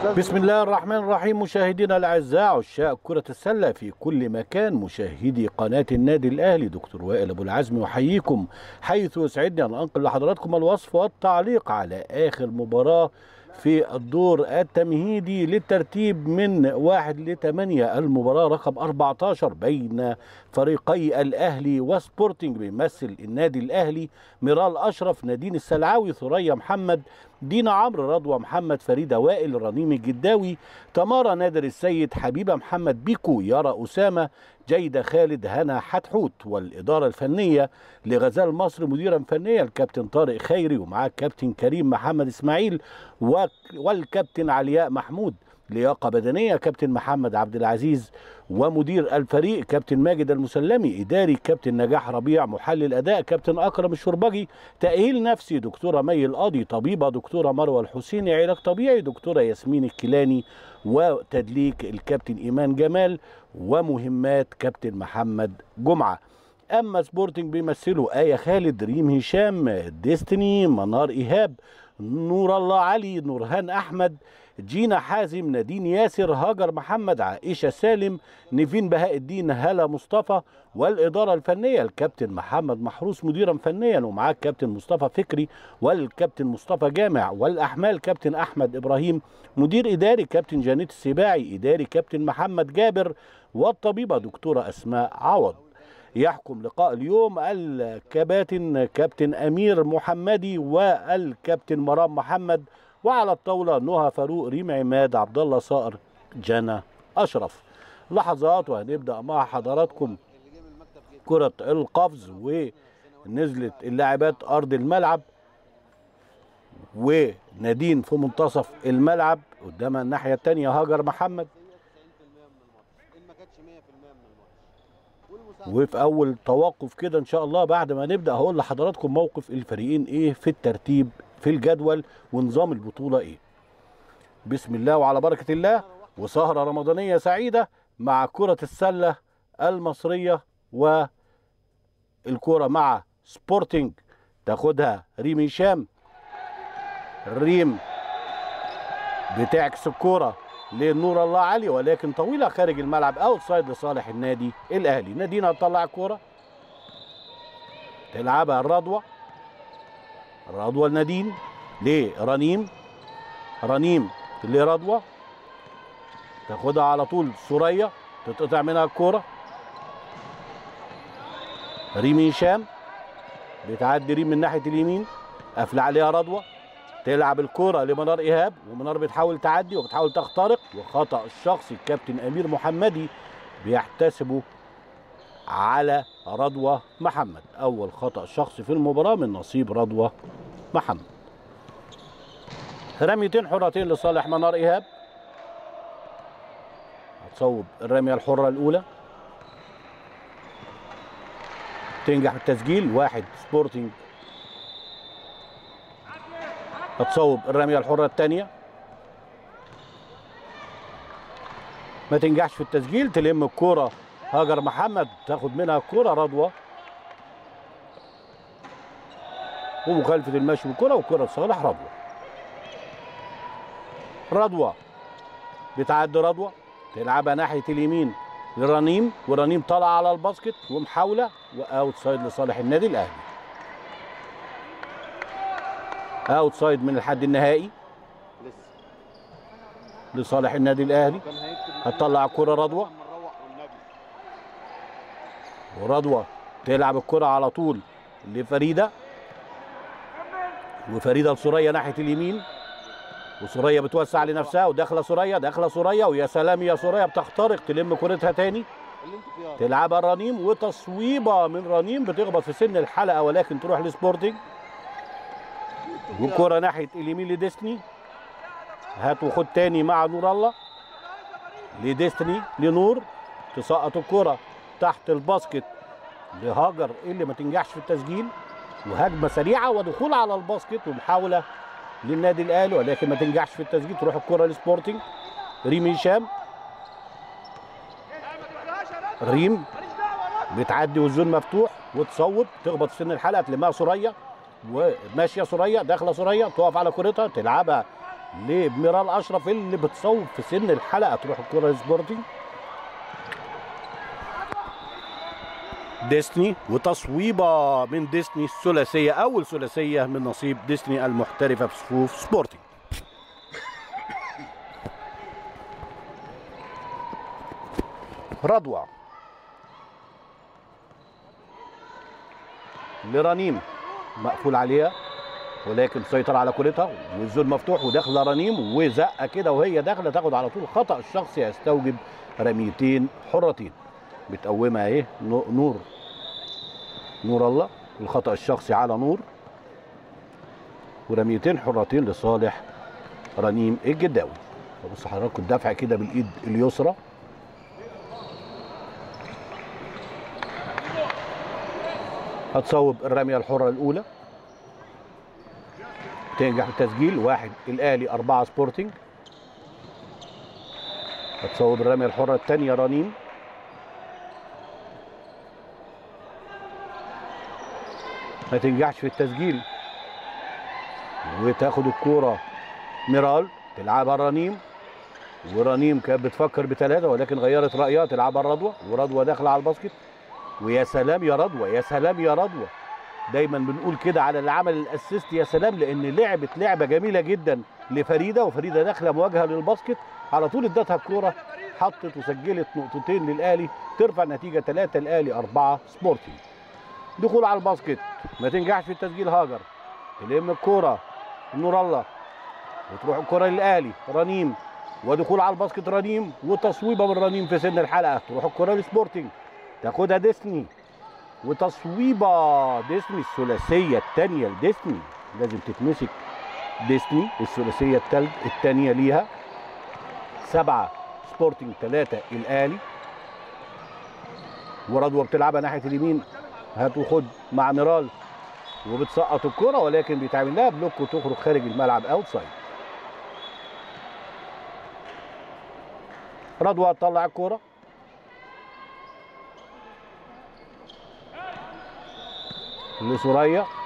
بسم الله الرحمن الرحيم مشاهدينا الاعزاء عشاق كرة السلة في كل مكان مشاهدي قناة النادي الاهلي دكتور وائل ابو العزم يحييكم حيث يسعدني ان انقل لحضراتكم الوصف والتعليق على اخر مباراة في الدور التمهيدي للترتيب من واحد لثمانية المباراة رقم 14 بين فريقي الأهلي وسبورتنج بيمثل النادي الأهلي ميرال أشرف نادين السلعاوي ثريا محمد دينا عمرو رضوى محمد فريدة وائل رنيم الجداوي تمارا نادر السيد حبيبة محمد بيكو يارا أسامة جيدة خالد هنا حتحوت والإدارة الفنية لغزال مصر مديرا فنيا الكابتن طارق خيري ومعاه الكابتن كريم محمد إسماعيل والكابتن علياء محمود لياقة بدنية كابتن محمد عبد العزيز ومدير الفريق كابتن ماجد المسلمي إداري كابتن نجاح ربيع محلل أداء كابتن أكرم الشربجي تأهيل نفسي دكتورة مي القاضي طبيبة دكتورة مروة الحسيني علاج طبيعي دكتورة ياسمين الكيلاني وتدليك الكابتن إيمان جمال ومهمات كابتن محمد جمعة أما سبورتنج بيمثلوا آية خالد ريم هشام ديستني منار إيهاب نور الله علي نورهان أحمد جينا حازم نادين ياسر هاجر محمد عائشة سالم نيفين بهاء الدين هلا مصطفى والإدارة الفنية الكابتن محمد محروس مديرا فنيا ومعاه الكابتن مصطفى فكري والكابتن مصطفى جامع والأحمال كابتن أحمد إبراهيم مدير إداري كابتن جانيت السباعي إداري كابتن محمد جابر والطبيبة دكتورة أسماء عوض يحكم لقاء اليوم الكباتن كابتن أمير محمدي والكابتن مرام محمد وعلى الطاولة نهى فاروق ريم عماد عبد الله صقر جنى أشرف لحظات وهنبدأ مع حضراتكم كرة القفز ونزلت اللاعبات أرض الملعب ونادين في منتصف الملعب قدامها الناحية التانية هاجر محمد وفي أول توقف كده إن شاء الله بعد ما نبدأ هقول لحضراتكم موقف الفريقين إيه في الترتيب في الجدول ونظام البطولة إيه بسم الله وعلى بركة الله وسهرة رمضانية سعيدة مع كرة السلة المصرية والكرة مع سبورتنج تاخدها ريم هشام ريم بتعكس الكرة لنور الله علي ولكن طويلة خارج الملعب اوت سايد لصالح النادي الاهلي نادينا هتطلع الكرة تلعبها الرضوة رضوى لنادين لرنيم رنيم لرضوى تاخدها على طول سوريا تتقطع منها الكرة ريم هشام بتعدي ريم من ناحية اليمين قافلة عليها رضوى تلعب الكرة لمنار إيهاب ومنار بتحاول تعدي وبتحاول تخترق وخطأ الشخصي الكابتن أمير محمدي بيحتسبه على رضوى محمد أول خطأ شخصي في المباراة من نصيب رضوى محمد رميتين حرتين لصالح منار إيهاب هتصوب الرمية الحرة الأولى تنجح بالتسجيل واحد سبورتنج هتصوب الرمية الحرة الثانية ما تنجحش في التسجيل تلم الكرة هاجر محمد تاخد منها الكرة رضوى ومخالفة المشي بالكرة والكرة لصالح رضوى رضوى بتعدي رضوى تلعبها ناحية اليمين لرنيم ورنيم طالعة على الباسكت ومحاولة واوت سايد لصالح النادي الأهلي اوت سايد من الحد النهائي لصالح النادي الاهلي هتطلع الكره رضوى ورضوى تلعب الكره على طول لفريده وفريده لسوريا ناحيه اليمين وسوريا بتوسع لنفسها وداخله سوريا داخله سوريا ويا سلام يا سوريا بتخترق تلم كرتها تاني تلعبها رنيم وتصويبه من رنيم بتخبط في سن الحلقه ولكن تروح لسبورتنج والكرة ناحية اليمين لديستني هات وخد تاني مع نور الله لديستني لنور تسقط الكرة تحت الباسكت لهاجر اللي ما تنجحش في التسجيل وهجمة سريعة ودخول على الباسكت ومحاولة للنادي الأهلي ولكن ما تنجحش في التسجيل تروح الكرة لسبورتنج ريم هشام ريم بتعدي والزون مفتوح وتصوب تخبط في سن الحلقة تلمها سوريا وماشيه سوريا داخله سوريا تقف على كورتها تلعبها لميرال اشرف اللي بتصوب في سن الحلقه تروح الكره لسبورتنج ديسني وتصويبه من ديسني الثلاثيه اول ثلاثيه من نصيب ديسني المحترفه في صفوف سبورتنج رضوى لرنيم مقفول عليها ولكن سيطر على كورتها والزون مفتوح وداخله رنيم وزقه كده وهي داخله تاخد على طول خطا الشخصي يستوجب رميتين حرتين بتقومها ايه نو- نور نور الله الخطا الشخصي على نور ورميتين حرتين لصالح رنيم الجداوي بص حضراتكم الدفع كده بالايد اليسرى هتصوب الرميه الحره الاولى تنجح في التسجيل واحد الاهلي اربعه سبورتنج هتصوب الرميه الحره الثانيه رنين ما تنجحش في التسجيل وتاخد الكوره ميرال تلعبها رنيم ورنيم كانت بتفكر بثلاثه ولكن غيرت رايها تلعبها رضوى ورضوى داخله على الباسكت ويا سلام يا رضوى يا سلام يا رضوى دايما بنقول كده على اللي عمل الاسيست يا سلام لان لعبت لعبه جميله جدا لفريده وفريده داخله مواجهه للباسكت على طول ادتها الكوره حطت وسجلت نقطتين للاهلي ترفع النتيجه 3 الاهلي 4 سبورتنج دخول على الباسكت ما تنجحش في التسجيل هاجر تلم الكوره نور الله وتروح الكره للاهلي رنيم ودخول على الباسكت رنيم وتصويبه من رنيم في سن الحلقه تروح الكره لسبورتنج تاخدها ديسني وتصويبه ديسني الثلاثيه الثانيه لديسني لازم تتمسك ديسني الثلاثيه الثالث الثانيه ليها سبعه سبورتنج ثلاثه الاهلي ورضوى بتلعبها ناحيه اليمين هات وخد مع ميرال وبتسقط الكره ولكن بيتعمل لها بلوك وتخرج خارج الملعب اوتسايد رضوى تطلع الكوره لسوريا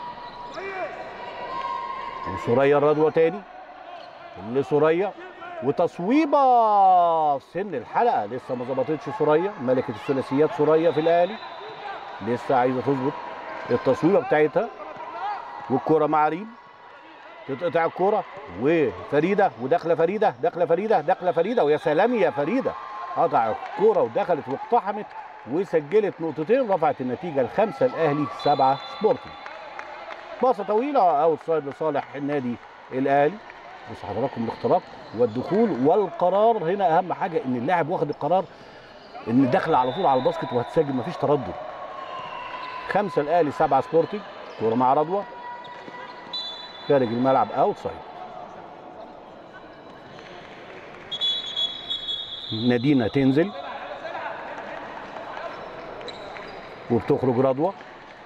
وسوريا الرضوى تاني لسوريا وتصويبه في سن الحلقه لسه ما ظبطتش سوريا ملكه الثلاثيات سوريا في الاهلي لسه عايزه تظبط التصويبه بتاعتها والكوره مع ريم تتقطع الكوره وفريده وداخله فريده داخله فريده داخله فريده ويا سلام يا فريده قطع الكوره ودخلت واقتحمت وسجلت نقطتين رفعت النتيجه الخمسه الاهلي سبعه سبورتنج باصه طويله اوت سايد لصالح النادي الاهلي بص حضراتكم الاختراق والدخول والقرار هنا اهم حاجه ان اللاعب واخد القرار ان داخله على طول على الباسكت وهتسجل مفيش تردد خمسه الاهلي سبعه سبورتنج كوره مع رضوى خارج الملعب اوت سايد نادينا تنزل وبتخرج رضوى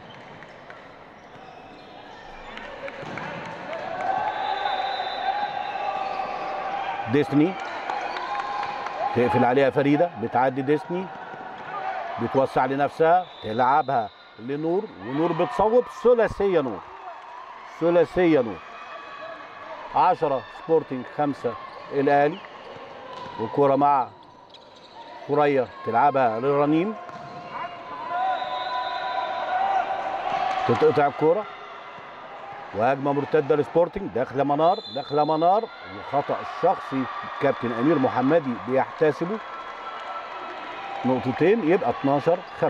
ديسني تقفل عليها فريده بتعدي ديسني بتوسع لنفسها تلعبها لنور ونور بتصوب ثلاثيه نور ثلاثيه نور 10 سبورتنج خمسه الاهلي والكوره مع ثريا تلعبها للرنيم تتقطع الكوره وهجمه مرتده لسبورتنج داخله منار داخله منار وخطا الشخصي كابتن امير محمدي بيحتسبه نقطتين يبقى 12 5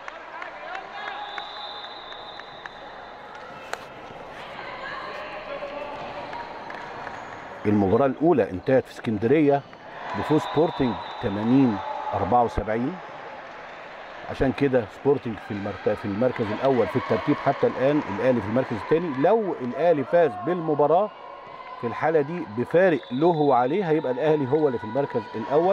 المباراة الأولى انتهت في اسكندرية بفوز سبورتنج 80 74 عشان كده سبورتنج في المرت... في المركز الأول في الترتيب حتى الآن الأهلي في المركز الثاني لو الأهلي فاز بالمباراة في الحالة دي بفارق له وعليه هيبقى الأهلي هو اللي في المركز الأول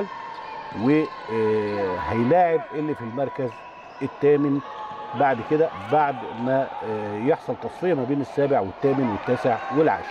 وهيلاعب اللي في المركز الثامن بعد كده بعد ما آه، يحصل تصفية ما بين السابع والثامن والتاسع والعاشر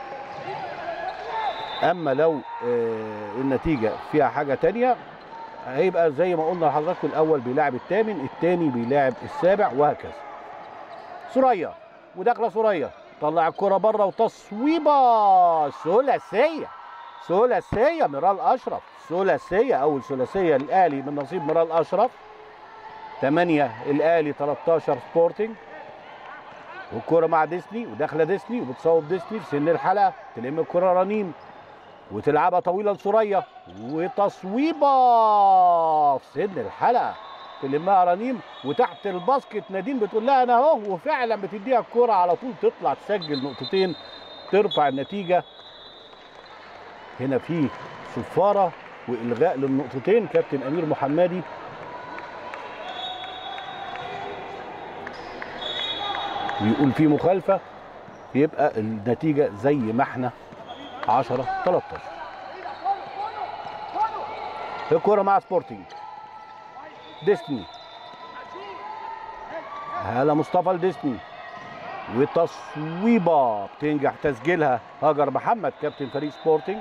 اما لو آه، النتيجه فيها حاجه تانية هيبقى زي ما قلنا لحضراتكم الاول بيلاعب الثامن الثاني بيلاعب السابع وهكذا سوريا وداخله سوريا طلع الكرة بره وتصويبة ثلاثية ثلاثية ميرال أشرف ثلاثية أول ثلاثية الأهلي من نصيب ميرال أشرف 8 الأهلي 13 سبورتنج والكرة مع ديسني وداخلة ديسني وبتصوب ديسني في سن الحلقة تلم الكرة رنيم وتلعبها طويلة لسوريا وتصويبة في سن الحلقة تلمها رنيم وتحت الباسكت نادين بتقول لها انا اهو وفعلا بتديها الكرة على طول تطلع تسجل نقطتين ترفع النتيجة هنا في صفارة والغاء للنقطتين كابتن امير محمدي ويقول في مخالفة يبقى النتيجة زي ما احنا 10 13 الكرة مع سبورتنج ديستني هلا مصطفى لديستني وتصويبة بتنجح تسجيلها هاجر محمد كابتن فريق سبورتنج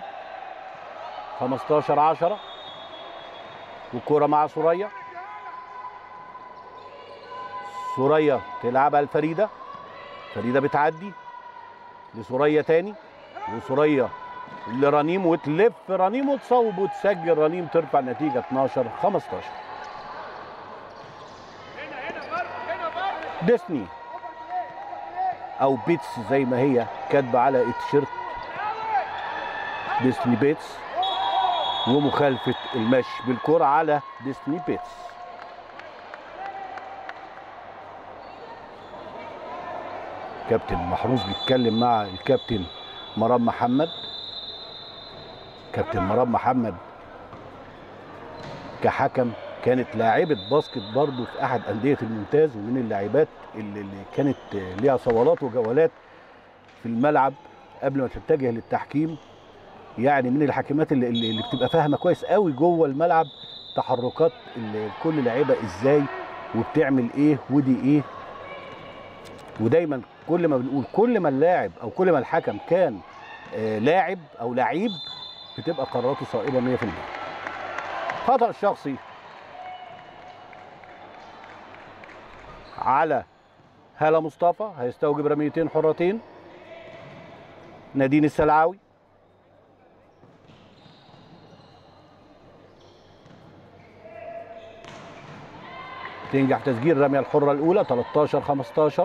15 10 والكرة مع سوريا سوريا تلعبها لفريدة فريدة بتعدي لسوريا تاني وسوريا لرنيم وتلف رنيم وتصوب وتسجل رنيم ترفع النتيجة 12 15 ديسني او بيتس زي ما هي كاتبه على التيشيرت ديسني بيتس ومخالفه المشي بالكره على ديسني بيتس كابتن محروس بيتكلم مع الكابتن مرام محمد كابتن مرام محمد كحكم كانت لاعبة باسكت برضه في أحد أندية الممتاز ومن اللاعبات اللي اللي كانت ليها صولات وجولات في الملعب قبل ما تتجه للتحكيم يعني من الحكيمات اللي, اللي اللي بتبقى فاهمة كويس قوي جوه الملعب تحركات ال- كل لعيبة ازاي وبتعمل ايه ودي ايه ودايما كل ما بنقول كل ما اللاعب او كل ما الحكم كان آه لاعب او لعيب بتبقى قراراته صائبة 100% خطأ شخصي على هالة مصطفى هيستوجب رميتين حرتين نادين السلعاوي تنجح تسجيل الرمية الحرة الأولى 13 15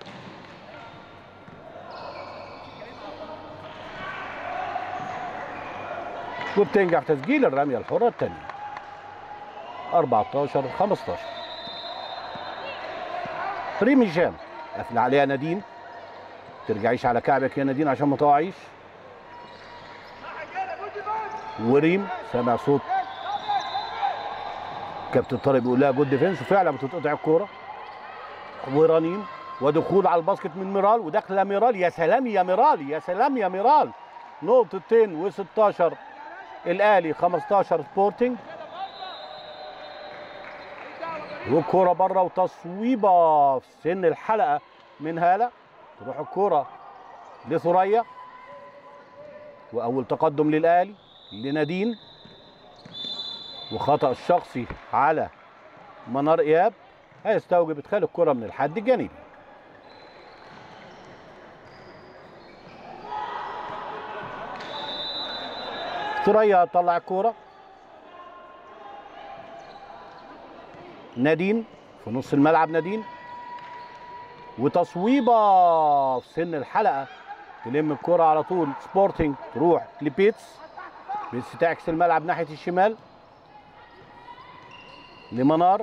وبتنجح تسجيل الرمية الحرة الثانية 14 15 ريمي جام قافل عليها نادين ترجعيش على كعبك يا نادين عشان ما تقعيش وريم سامع صوت كابتن طارق بيقول لها جود ديفنس وفعلا بتتقطع الكوره ورنين ودخول على الباسكت من ميرال وداخله ميرال يا سلام يا ميرال يا سلام يا ميرال نقطتين و16 الاهلي 15 سبورتنج والكوره بره وتصويبه في سن الحلقه من هاله تروح الكوره لثريا واول تقدم للاهلي لنادين وخطا الشخصي على منار اياب هيستوجب ادخال الكره من الحد الجانبي ثريا طلع الكوره نادين في نص الملعب نادين وتصويبه في سن الحلقه تلم الكرة على طول سبورتنج تروح لبيتس بيتس تعكس الملعب ناحية الشمال لمنار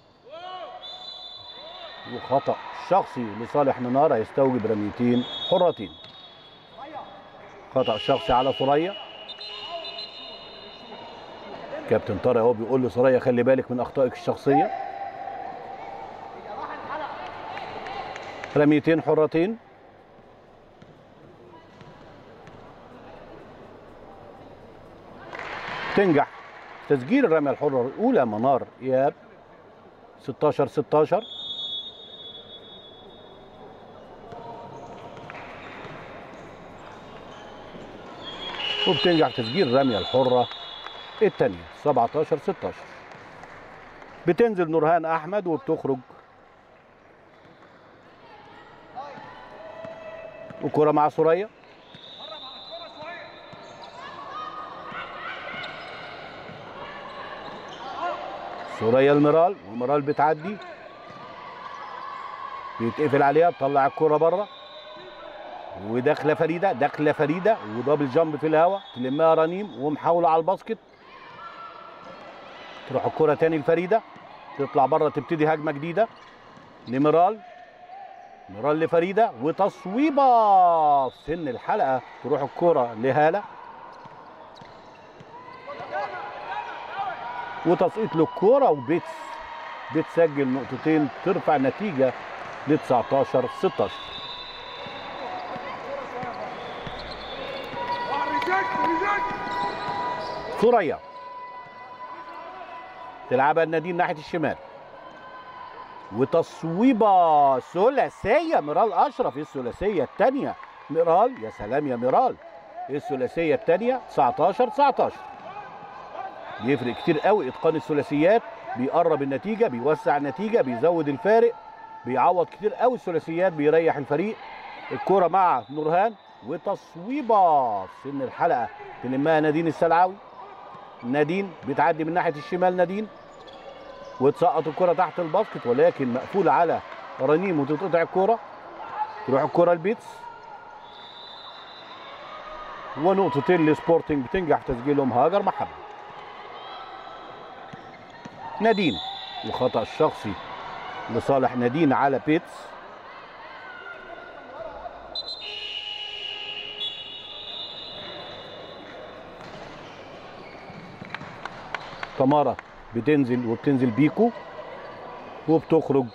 وخطأ شخصي لصالح منار هيستوجب رميتين حرتين خطأ شخصي على ثريا كابتن طارق اهو بيقول لثريا خلي بالك من اخطائك الشخصيه رميتين حرتين تنجح تسجيل الرمية الحرة الأولى منار إياب 16 16 وبتنجح تسجيل الرمية الحرة الثانية 17 16 بتنزل نورهان أحمد وبتخرج وكرة مع سوريا سوريا المرال والمرال بتعدي بيتقفل عليها بتطلع الكرة بره وداخله فريده داخله فريده ودبل جامب في الهواء تلمها رنيم ومحاوله على الباسكت تروح الكرة تاني لفريده تطلع بره تبتدي هجمه جديده لميرال ميرال لفريده وتصويبه في سن الحلقه تروح الكرة لهاله وتسقيط للكرة وبيتس بتسجل نقطتين ترفع النتيجه ل 19 16 ثريا تلعبها النادين ناحيه الشمال وتصويبه ثلاثيه ميرال اشرف الثلاثيه الثانيه ميرال يا سلام يا ميرال الثلاثيه الثانيه 19 19 بيفرق كتير قوي اتقان الثلاثيات بيقرب النتيجه بيوسع النتيجه بيزود الفارق بيعوض كتير قوي الثلاثيات بيريح الفريق الكرة مع نورهان وتصويبه في سن الحلقه تلمها نادين السلعاوي نادين بتعدي من ناحيه الشمال نادين وتسقط الكرة تحت الباسكت ولكن مقفولة على رنيم وتتقطع الكرة تروح الكرة البيتس ونقطتين لسبورتنج بتنجح في تسجيلهم هاجر محمد نادين الخطأ الشخصي لصالح نادين على بيتس تمارا بتنزل وبتنزل بيكو وبتخرج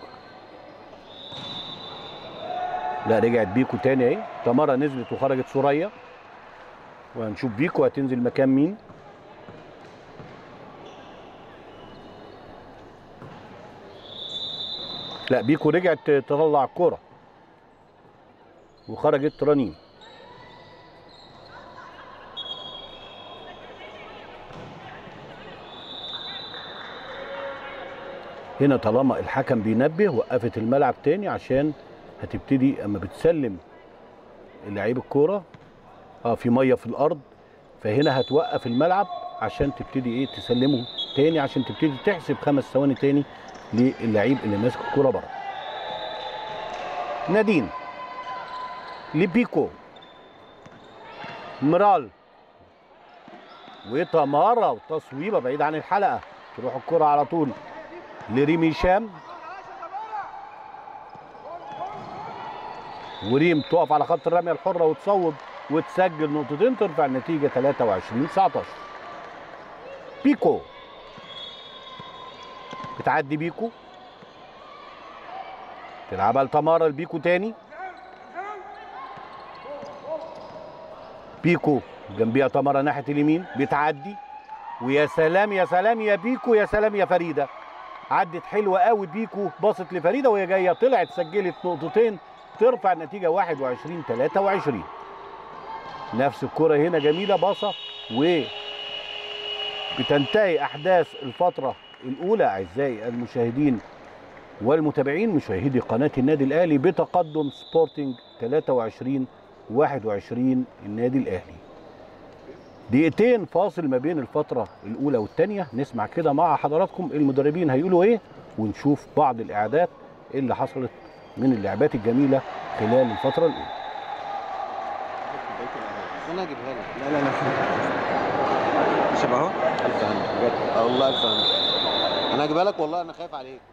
لا رجعت بيكو تاني اهي تمارا نزلت وخرجت سوريا وهنشوف بيكو هتنزل مكان مين لا بيكو رجعت تطلع الكرة وخرجت رنين هنا طالما الحكم بينبه وقفت الملعب تاني عشان هتبتدي اما بتسلم لعيب الكوره اه في ميه في الارض فهنا هتوقف الملعب عشان تبتدي ايه تسلمه تاني عشان تبتدي تحسب خمس ثواني تاني للعيب اللي ماسك الكوره بره نادين لبيكو مرال وتمارا وتصويبه بعيد عن الحلقه تروح الكره على طول لريم هشام وريم تقف على خط الرميه الحره وتصوب وتسجل نقطتين ترفع النتيجه 23 19 بيكو بتعدي بيكو تلعبها لتمارا البيكو تاني بيكو جنبيها تمارا ناحيه اليمين بتعدي ويا سلام يا سلام يا بيكو يا سلام يا فريده عدت حلوه قوي بيكو باصت لفريده وهي جايه طلعت سجلت نقطتين ترفع النتيجه 21 23 نفس الكره هنا جميله باصه و بتنتهي احداث الفتره الاولى اعزائي المشاهدين والمتابعين مشاهدي قناه النادي الاهلي بتقدم سبورتنج 23 21 النادي الاهلي دقيقتين فاصل ما بين الفترة الأولى والثانية نسمع كده مع حضراتكم المدربين هيقولوا إيه ونشوف بعض الإعداد اللي حصلت من اللعبات الجميلة خلال الفترة الأولى انا اجيبها لك لا لا لا شبهه الف هنا بجد والله الف هنا انا هجيبها لك والله انا خايف عليك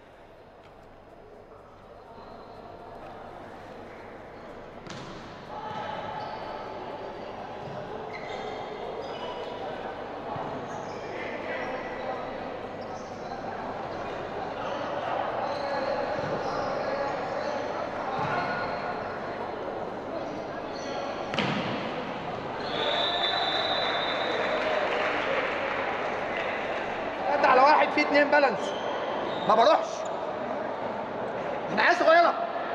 انت على واحد في اتنين بالانس ما بروحش انا عايز صغيره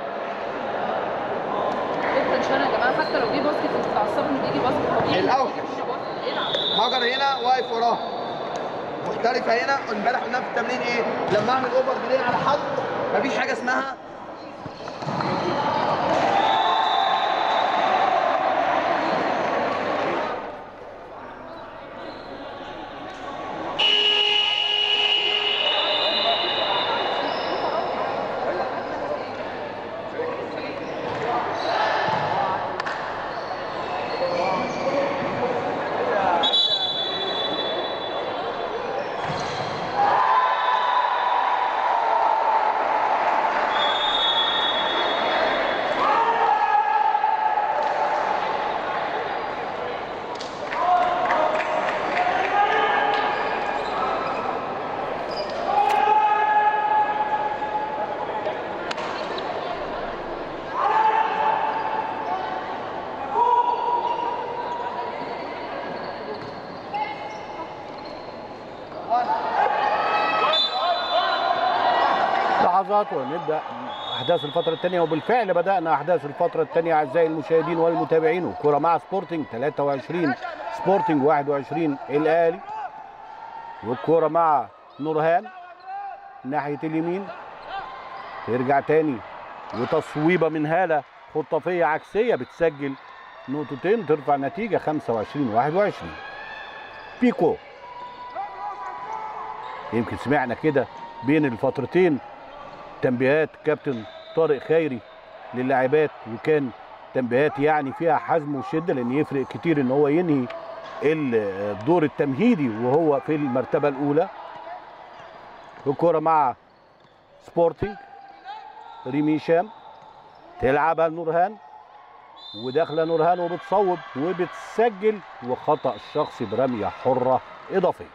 التنشان يا جماعه حتى لو جه باسكت انتوا بتعصبوا ان بيجي باسكت هو بيجي الأول. بيجي باسكت يلعب هاجر هنا واقف وراه محترفه هنا امبارح قلنا في التمرين ايه لما اعمل اوفر بلاي على حد مفيش حاجه اسمها لحظات ونبدا احداث الفتره الثانيه وبالفعل بدانا احداث الفتره الثانيه اعزائي المشاهدين والمتابعين والكره مع سبورتنج 23 سبورتنج 21 الاهلي والكره مع نورهان ناحيه اليمين ترجع تاني وتصويبه من هاله خطافيه عكسيه بتسجل نقطتين ترفع نتيجه 25 21 بيكو يمكن سمعنا كده بين الفترتين تنبيهات كابتن طارق خيري للاعبات وكان تنبيهات يعني فيها حزم وشده لان يفرق كتير ان هو ينهي الدور التمهيدي وهو في المرتبه الاولى الكره مع سبورتنج ريمي شام تلعبها لنورهان وداخله نورهان وبتصوب وبتسجل وخطا الشخصي برميه حره اضافيه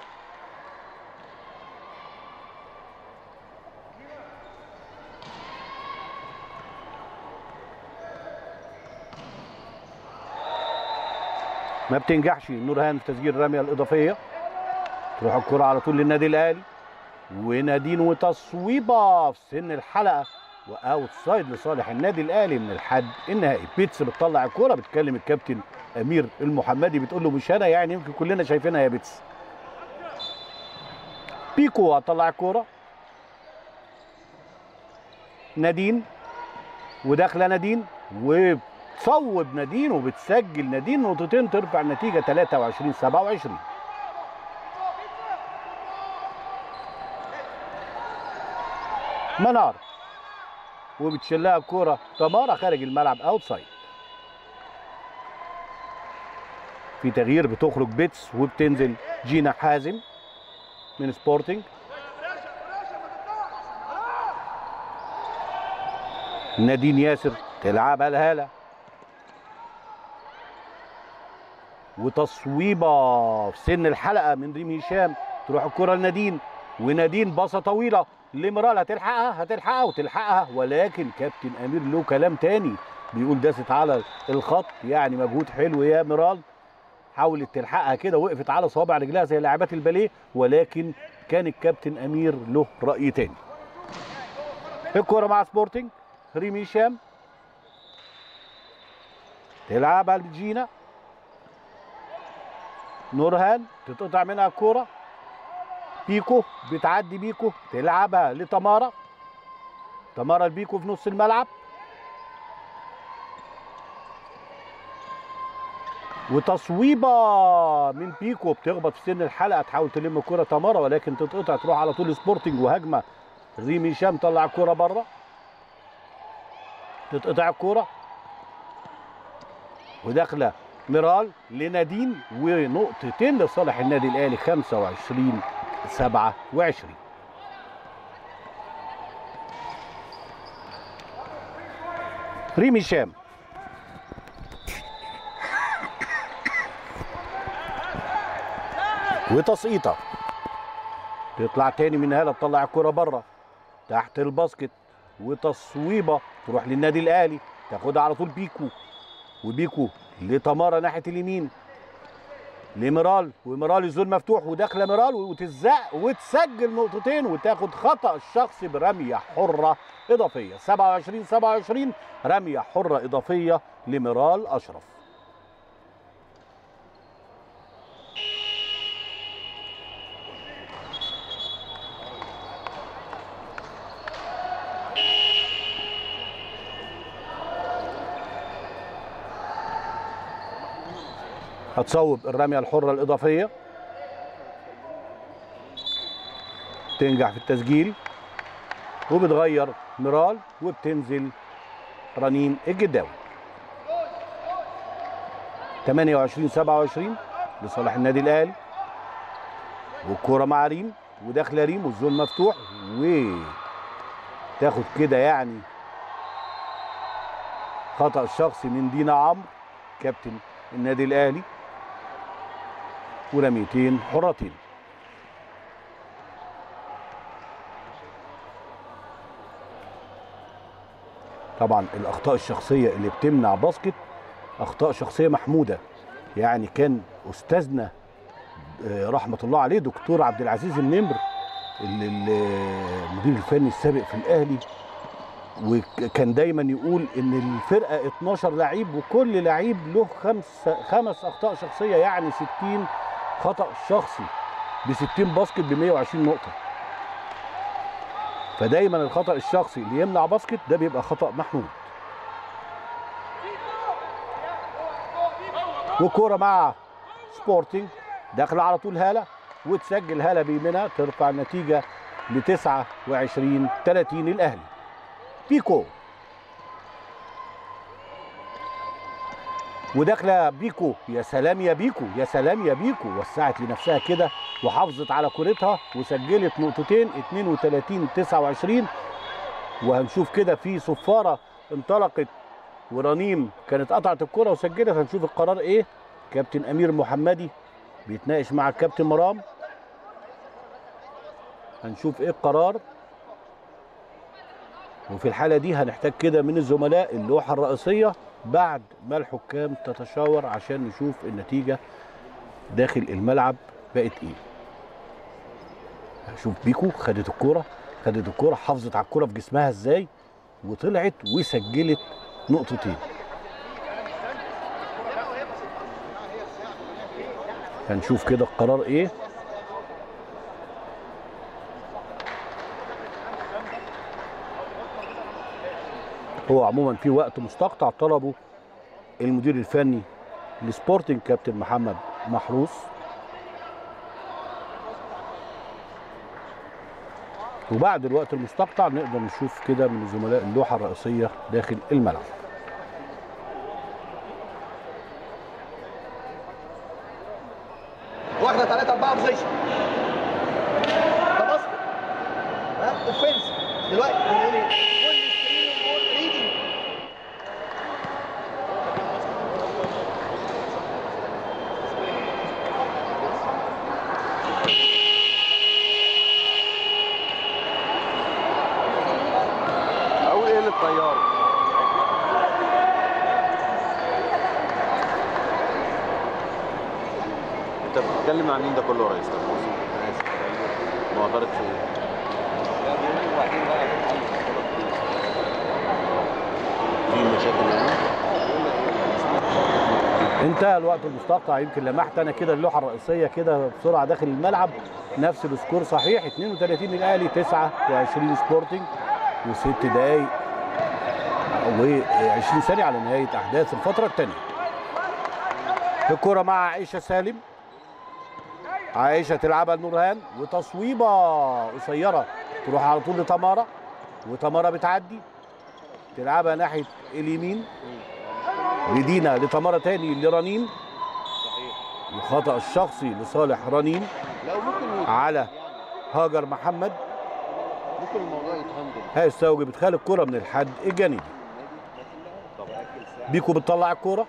ما بتنجحش نورهان في تسجيل الرميه الاضافيه تروح الكره على طول للنادي الاهلي ونادين وتصويبه في سن الحلقه واوت سايد لصالح النادي الاهلي من الحد النهائي بيتس بتطلع الكوره بتكلم الكابتن امير المحمدي بتقول له مش انا يعني يمكن كلنا شايفينها يا بيتس بيكو هتطلع الكوره نادين وداخله نادين وتصوب نادين وبتسجل نادين نقطتين ترفع النتيجه 23 27 منار وبتشلها الكوره تمارا خارج الملعب اوتسايد في تغيير بتخرج بيتس وبتنزل جينا حازم من سبورتنج نادين ياسر تلعبها الهالة وتصويبة في سن الحلقة من ريم هشام تروح الكرة لنادين ونادين باصة طويلة لمرال هتلحقها هتلحقها وتلحقها ولكن كابتن امير له كلام تاني بيقول داست على الخط يعني مجهود حلو يا مرال حاولت تلحقها كده وقفت على صوابع رجلها زي لاعبات الباليه ولكن كان الكابتن امير له راي تاني الكوره مع سبورتنج ريمي هشام تلعبها لجينا نورهان تتقطع منها الكوره بيكو بتعدي بيكو تلعبها لتمارا تمارا البيكو في نص الملعب وتصويبه من بيكو بتخبط في سن الحلقه تحاول تلم الكره تمارا ولكن تتقطع تروح على طول سبورتنج وهجمه ريمي هشام طلع الكره بره تتقطع الكره وداخله ميرال لنادين ونقطتين لصالح النادي الاهلي 25 27 ريمي شام وتسقيطه تطلع تاني من هاله تطلع الكره بره تحت الباسكت وتصويبه تروح للنادي الاهلي تاخدها على طول بيكو وبيكو لتمارا ناحيه اليمين لميرال وميرال الزون مفتوح وداخله ميرال وتزق وتسجل نقطتين وتاخد خطا الشخصي برميه حره اضافيه 27 27 رميه حره اضافيه لميرال اشرف هتصوب الرمية الحرة الإضافية تنجح في التسجيل وبتغير ميرال وبتنزل رنين الجداوي 28 27 لصالح النادي الأهلي والكورة مع ريم وداخلة ريم والزون مفتوح وتاخد كده يعني خطأ شخصي من دينا عمرو كابتن النادي الأهلي ورميتين حرتين طبعا الاخطاء الشخصيه اللي بتمنع باسكت اخطاء شخصيه محموده يعني كان استاذنا آه، رحمه الله عليه دكتور عبد العزيز النمر ال- ال- المدير الفني السابق في الاهلي وكان دايما يقول ان الفرقه 12 لعيب وكل لعيب له خمس خمس اخطاء شخصيه يعني 60 خطا شخصي ب 60 باسكت ب 120 نقطه فدايما الخطا الشخصي اللي يمنع باسكت ده بيبقى خطا محمود وكوره مع سبورتنج داخل على طول هاله وتسجل هاله بيمنها ترفع النتيجه ل 29 30 الاهلي بيكو وداخله بيكو يا سلام يا بيكو يا سلام يا بيكو وسعت لنفسها كده وحافظت على كورتها وسجلت نقطتين 32 29 وهنشوف كده في صفاره انطلقت ورنيم كانت قطعت الكره وسجلت هنشوف القرار ايه كابتن امير محمدي بيتناقش مع الكابتن مرام هنشوف ايه القرار وفي الحاله دي هنحتاج كده من الزملاء اللوحه الرئيسيه بعد ما الحكام تتشاور عشان نشوف النتيجه داخل الملعب بقت ايه شوف بيكو خدت الكوره خدت الكوره حافظت على الكوره في جسمها ازاي وطلعت وسجلت نقطتين هنشوف كده القرار ايه هو عموما في وقت مستقطع طلبه المدير الفني لسبورتنج كابتن محمد محروس وبعد الوقت المستقطع نقدر نشوف كده من زملاء اللوحه الرئيسيه داخل الملعب واحده ثلاثه اربعه بوزيشن ده باسكت ها اوفنس دلوقتي بنقول ايه؟ كل سكرين وجول ريدنج اقول ايه للطيار انت بتتكلم مع مين ده كله يا ريس طب بص، انا اسف معترض في ايه؟ في مشاكل يعني انتهى الوقت المستقطع يمكن لمحت انا كده اللوحه الرئيسيه كده بسرعه داخل الملعب نفس السكور صحيح 32 الاهلي 29 سبورتنج وست دقايق و20 ثانيه على نهايه احداث الفتره الثانيه الكره مع عائشه سالم عائشه تلعبها لنورهان وتصويبه قصيره تروح على طول لتمارا وتمارا بتعدي تلعبها ناحيه اليمين لدينا لتمارا تاني لرنين الخطأ الشخصي لصالح رنين لا وممكن يتهندل على يعني. هاجر محمد ممكن الموضوع يتهندل هيستوجب ادخال الكرة من الحد الجانبي طب بيكو بتطلع الكرة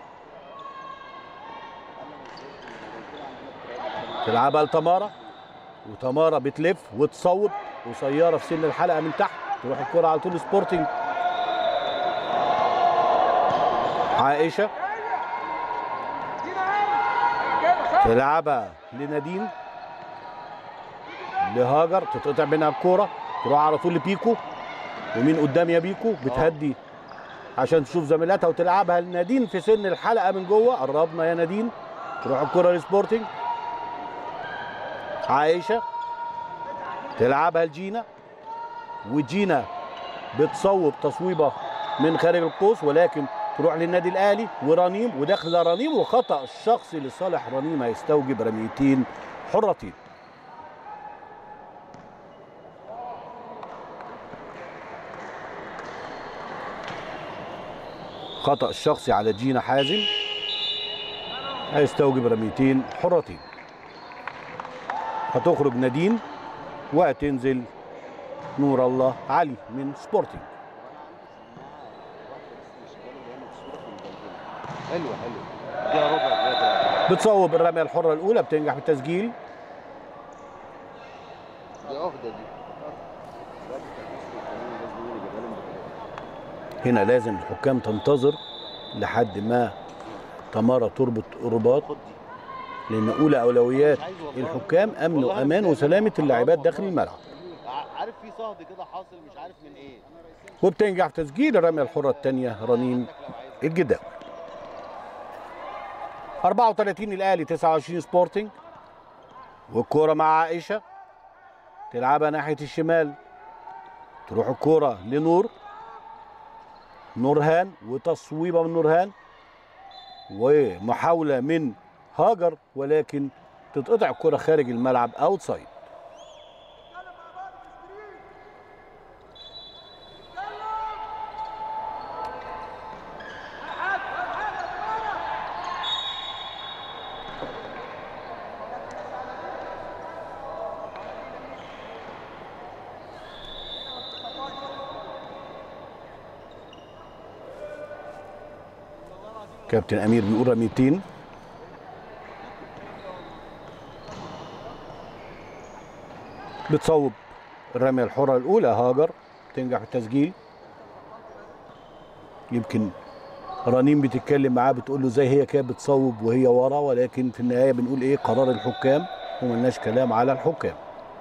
تلعبها لتمارا وتمارا بتلف وتصوب قصيرة في سن الحلقة من تحت تروح الكرة على طول سبورتنج عائشة تلعبها لنادين لهاجر تتقطع منها الكورة تروح على طول لبيكو ومين قدام يا بيكو بتهدي عشان تشوف زميلاتها وتلعبها لنادين في سن الحلقة من جوه قربنا يا نادين تروح الكرة لسبورتنج عائشة تلعبها لجينا وجينا بتصوب تصويبة من خارج القوس ولكن تروح للنادي الاهلي ورنيم وداخله رنيم وخطا الشخصي لصالح رنيم هيستوجب رميتين حرتين خطا الشخصي على جينا حازم هيستوجب رميتين حرتين هتخرج نادين وهتنزل نور الله علي من سبورتنج حلوه حلوه فيها ربع كده بتصوب الرميه الحره الاولى بتنجح بالتسجيل دي عهده دي هنا لازم الحكام تنتظر لحد ما تمارا تربط رباط خد دي لان اولى اولويات الحكام امن وامان وسلامه اللاعبات داخل الملعب عارف في صهد كده حاصل مش عارف من ايه وبتنجح في تسجيل الرميه الحره الثانيه رنين الجداوي 34 الاهلي 29 سبورتنج والكوره مع عائشه تلعبها ناحيه الشمال تروح الكوره لنور نورهان وتصويبه من نورهان ومحاوله من هاجر ولكن تتقطع الكره خارج الملعب اوتسايد كابتن امير بيقول رميتين بتصوب الرميه الحره الاولى هاجر تنجح في التسجيل يمكن رنيم بتتكلم معاه بتقول له ازاي هي كانت بتصوب وهي ورا ولكن في النهايه بنقول ايه قرار الحكام وملناش كلام على الحكام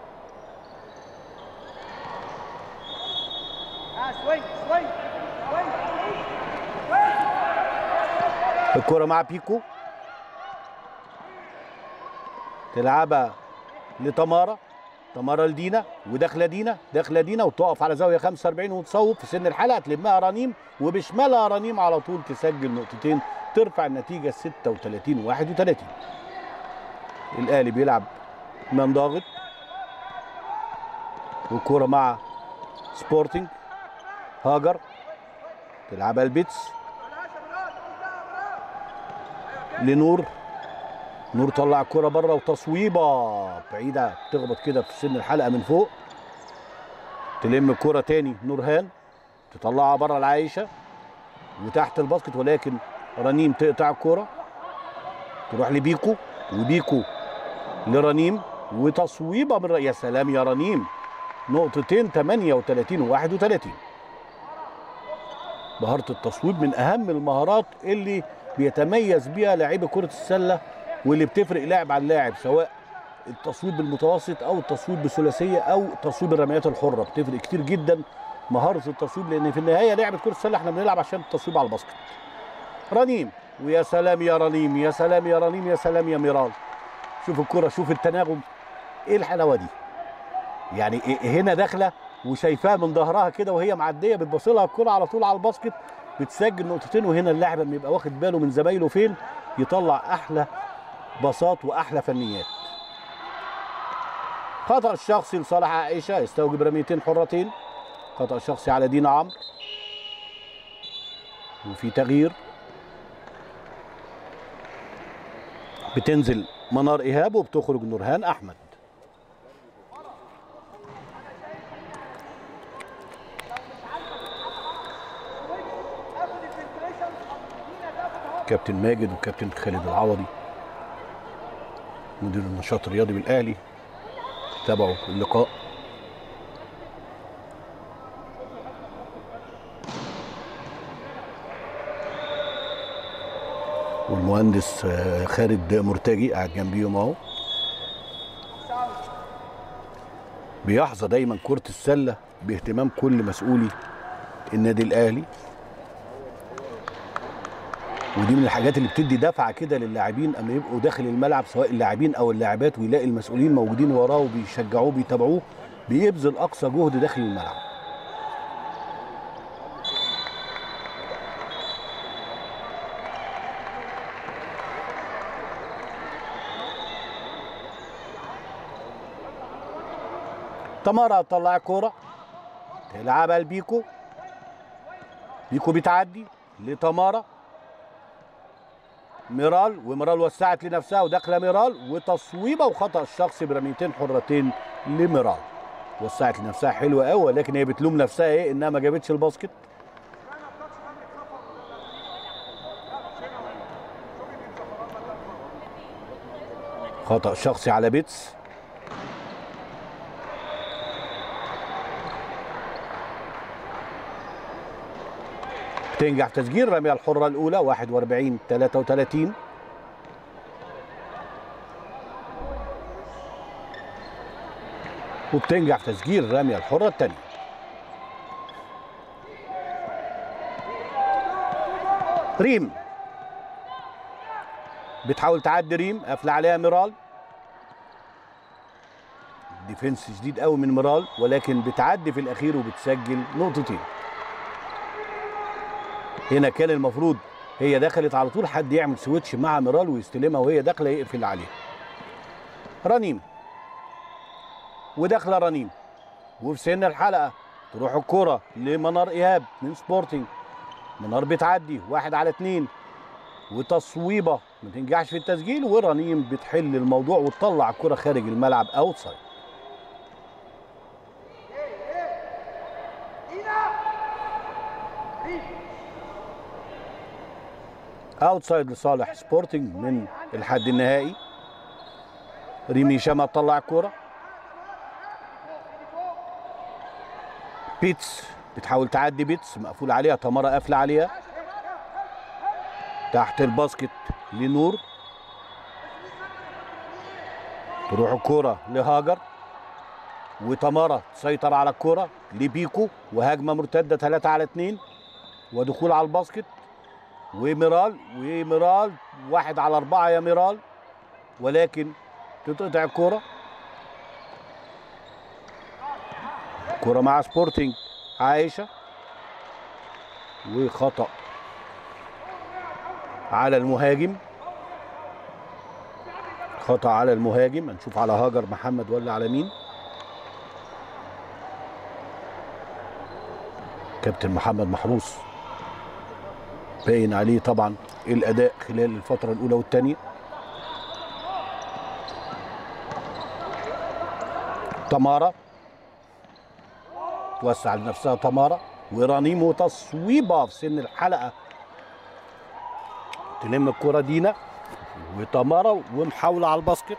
Ah, swing, swing, swing. الكرة مع بيكو تلعبها لتمارا تمارا لدينا وداخله دينا داخله دينا وتقف على زاويه 45 وتصوب في سن الحلقه تلمها رنيم وبشمالها رنيم على طول تسجل نقطتين ترفع النتيجه 36 31 الاهلي بيلعب من ضاغط والكرة مع سبورتنج هاجر تلعبها البيتس لنور نور طلع الكرة بره وتصويبة بعيدة تخبط كده في سن الحلقة من فوق تلم الكرة تاني نورهان تطلعها بره العايشة وتحت الباسكت ولكن رنيم تقطع الكرة تروح لبيكو وبيكو لرنيم وتصويبة من يا سلام يا رنيم نقطتين 38 و 31 مهارة التصويب من أهم المهارات اللي بيتميز بيها لاعبي كرة السلة واللي بتفرق لاعب عن لاعب سواء التصويب بالمتوسط أو التصويب بثلاثية أو تصويب الرميات الحرة بتفرق كتير جدا مهارة التصويب لأن في النهاية لعبة كرة السلة احنا بنلعب عشان التصويب على الباسكت. رنيم ويا سلام يا رنيم يا سلام يا رنيم يا سلام يا ميرال شوف الكرة شوف التناغم ايه الحلاوة دي يعني إيه- هنا داخلة وشايفاها من ظهرها كده وهي معدية بتبص لها الكرة على طول على الباسكت بتسجل نقطتين وهنا اللاعب لما يبقى واخد باله من زمايله فين يطلع احلى باصات واحلى فنيات خطأ الشخصي لصالح عائشة يستوجب رميتين حرتين خطأ شخصي على دينا عمرو وفي تغيير بتنزل منار إيهاب وبتخرج نورهان أحمد كابتن ماجد وكابتن خالد العوضي مدير النشاط الرياضي بالاهلي تابعوا اللقاء والمهندس آه، خالد مرتجي قاعد جنبيهم اهو بيحظى دايما كرة السلة باهتمام كل مسؤولي النادي الاهلي ودي من الحاجات اللي بتدي دفعه كده للاعبين اما يبقوا داخل الملعب سواء اللاعبين او اللاعبات ويلاقي المسؤولين موجودين وراه وبيشجعوه بيتابعوه بيبذل اقصى جهد داخل الملعب تمارا تطلع كوره تلعبها لبيكو بيكو بتعدي لتمارا ميرال وميرال وسعت لنفسها وداخله ميرال وتصويبه وخطا الشخصي برميتين حرتين لميرال وسعت لنفسها حلوه قوي ولكن هي بتلوم نفسها ايه انها ما جابتش الباسكت خطا شخصي على بيتس تنجح في تسجيل الرميه الحره الاولى 41 33 وبتنجح في تسجيل الرميه الحره الثانيه ريم بتحاول تعدي ريم قافله عليها ميرال ديفنس شديد قوي من ميرال ولكن بتعدي في الاخير وبتسجل نقطتين هنا كان المفروض هي دخلت على طول حد يعمل سويتش مع ميرال ويستلمها وهي داخله يقفل عليها رنيم وداخله رنيم وفي سن الحلقه تروح الكرة لمنار ايهاب من سبورتنج منار بتعدي واحد على اتنين وتصويبه ما تنجحش في التسجيل ورنيم بتحل الموضوع وتطلع الكرة خارج الملعب اوتسايد اوتسايد لصالح سبورتنج من الحد النهائي ريمي شما تطلع الكرة بيتس بتحاول تعدي بيتس مقفول عليها تمارا قافله عليها تحت الباسكت لنور تروح الكرة لهاجر وتمارا تسيطر على الكرة لبيكو وهجمة مرتدة 3 على 2 ودخول على الباسكت وميرال وميرال واحد على أربعة يا ميرال ولكن تتقطع الكرة كرة مع سبورتنج عايشة وخطأ على المهاجم خطأ على المهاجم هنشوف على هاجر محمد ولا على مين كابتن محمد محروس باين عليه طبعا الاداء خلال الفتره الاولى والثانيه تمارا توسع لنفسها تمارا ورنيم وتصويبه في سن الحلقه تلم الكره دينا وتمارا ومحاوله على الباسكت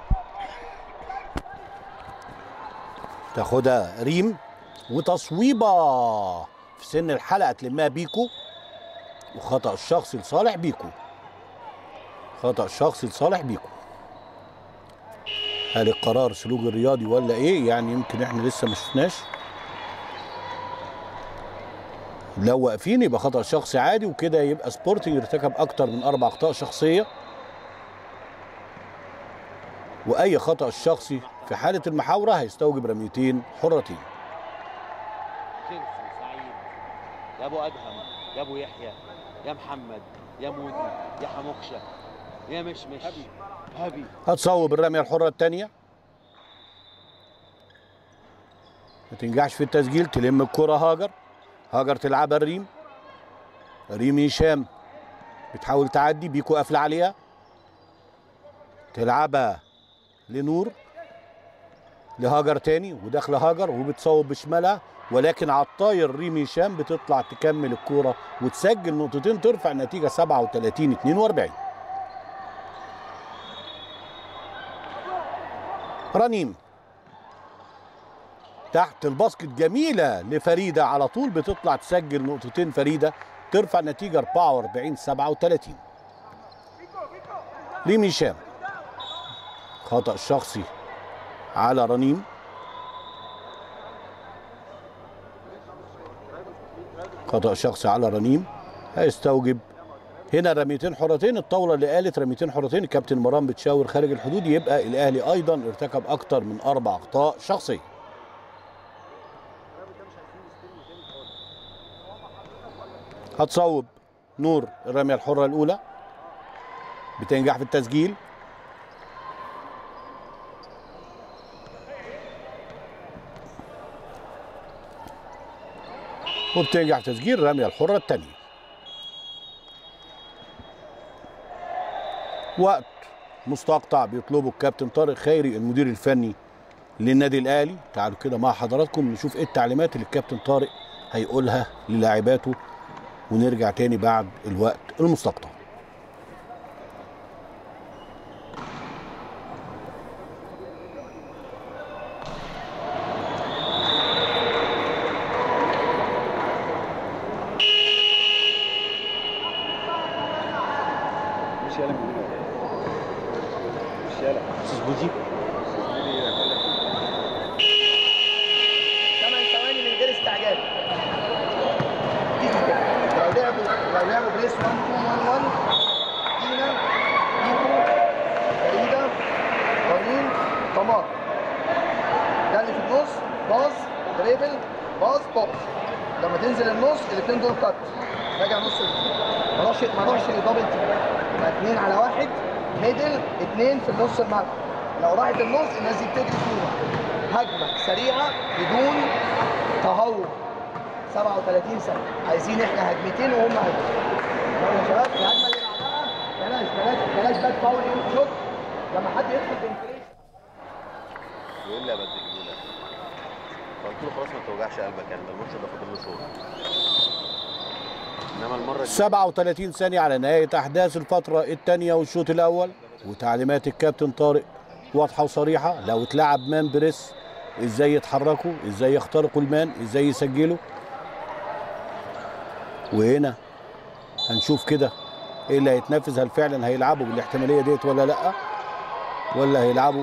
تاخدها ريم وتصويبه في سن الحلقه تلمها بيكو وخطا الشخصي لصالح بيكو خطا شخصي لصالح بيكو هل القرار سلوك الرياضي ولا ايه يعني يمكن احنا لسه ما شفناش لو واقفين يبقى خطا شخصي عادي وكده يبقى سبورتنج ارتكب اكتر من اربع اخطاء شخصيه واي خطا شخصي في حاله المحاوره هيستوجب رميتين حرتين جنسي سعيد يا ابو ادهم يا ابو يحيى يا محمد يا مودي يا حموكشه يا مشمش هبي هبي هتصوب الرميه الحره الثانيه ما تنجحش في التسجيل تلم الكره هاجر هاجر تلعبها الريم ريم هشام بتحاول تعدي بيكو قافله عليها تلعبها لنور لهاجر تاني وداخله هاجر وبتصوب بشمالها ولكن على الطاير ريم هشام بتطلع تكمل الكوره وتسجل نقطتين ترفع النتيجه 37 42 رنيم تحت الباسكت جميله لفريده على طول بتطلع تسجل نقطتين فريده ترفع النتيجه 44 37 ريم هشام خطا شخصي على رنيم خطا شخصي على رنيم هيستوجب هنا رميتين حرتين الطاوله اللي قالت رميتين حرتين الكابتن مرام بتشاور خارج الحدود يبقى الاهلي ايضا ارتكب اكتر من اربع اخطاء شخصيه هتصوب نور الرميه الحره الاولى بتنجح في التسجيل وبتنجح في تسجيل الرميه الحره الثانيه وقت مستقطع بيطلبه الكابتن طارق خيري المدير الفني للنادي الاهلي تعالوا كده مع حضراتكم نشوف ايه التعليمات اللي الكابتن طارق هيقولها للاعباته ونرجع تاني بعد الوقت المستقطع مش يالا من هنا مش يالا استاذ بوزي النص باص دريبل باص باص لما تنزل النص الاثنين دول كات راجع نص ما اروحش ما اروحش لدبل تيم يبقى اثنين على واحد ميدل اثنين في النص الملعب لو راحت النص الناس دي بتجري فيها هجمه سريعه بدون تهور 37 سنه عايزين احنا هجمتين وهم هجمه يلا يا شباب الهجمه اللي بعدها بلاش بلاش بلاش باك فاول شوت لما حد يدخل بانفريش وايه اللي ابدل الاولى فقلت له خلاص ما توجعش قلبك يعني ده الماتش ده فاضل له شوط انما المره دي 37 ثانية على نهاية أحداث الفترة الثانية والشوط الأول وتعليمات الكابتن طارق واضحة وصريحة لو اتلعب مان بريس ازاي يتحركوا ازاي يخترقوا المان ازاي يسجلوا وهنا هنشوف كده ايه اللي هيتنفذ هل فعلا هيلعبوا بالاحتمالية ديت ولا لا ولا هيلعبوا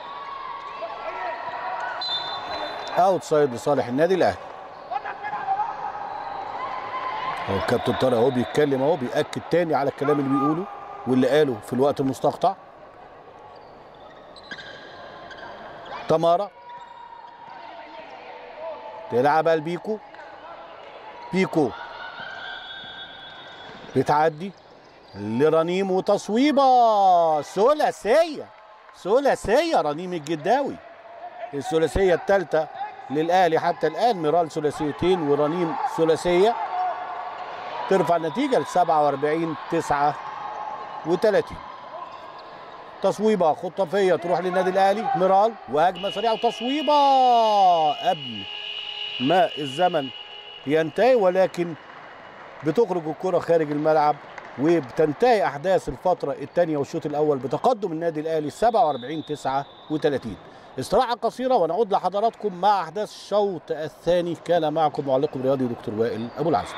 اوتسايد لصالح النادي الاهلي هو الكابتن طارق اهو بيتكلم اهو بيأكد تاني على الكلام اللي بيقوله واللي قاله في الوقت المستقطع تمارا تلعبها لبيكو بيكو بتعدي لرنيم وتصويبه ثلاثيه ثلاثيه رنيم الجداوي الثلاثيه الثالثه للاهلي حتى الان ميرال ثلاثيتين ورنيم ثلاثيه ترفع النتيجه ل 47 39 تصويبه خطافيه تروح للنادي الاهلي ميرال وهجمه سريعه وتصويبه قبل ما الزمن ينتهي ولكن بتخرج الكره خارج الملعب وبتنتهي احداث الفتره الثانيه والشوط الاول بتقدم النادي الاهلي 47 39 استراحه قصيره ونعود لحضراتكم مع احداث الشوط الثاني كان معكم معلق الرياضي دكتور وائل ابو العزم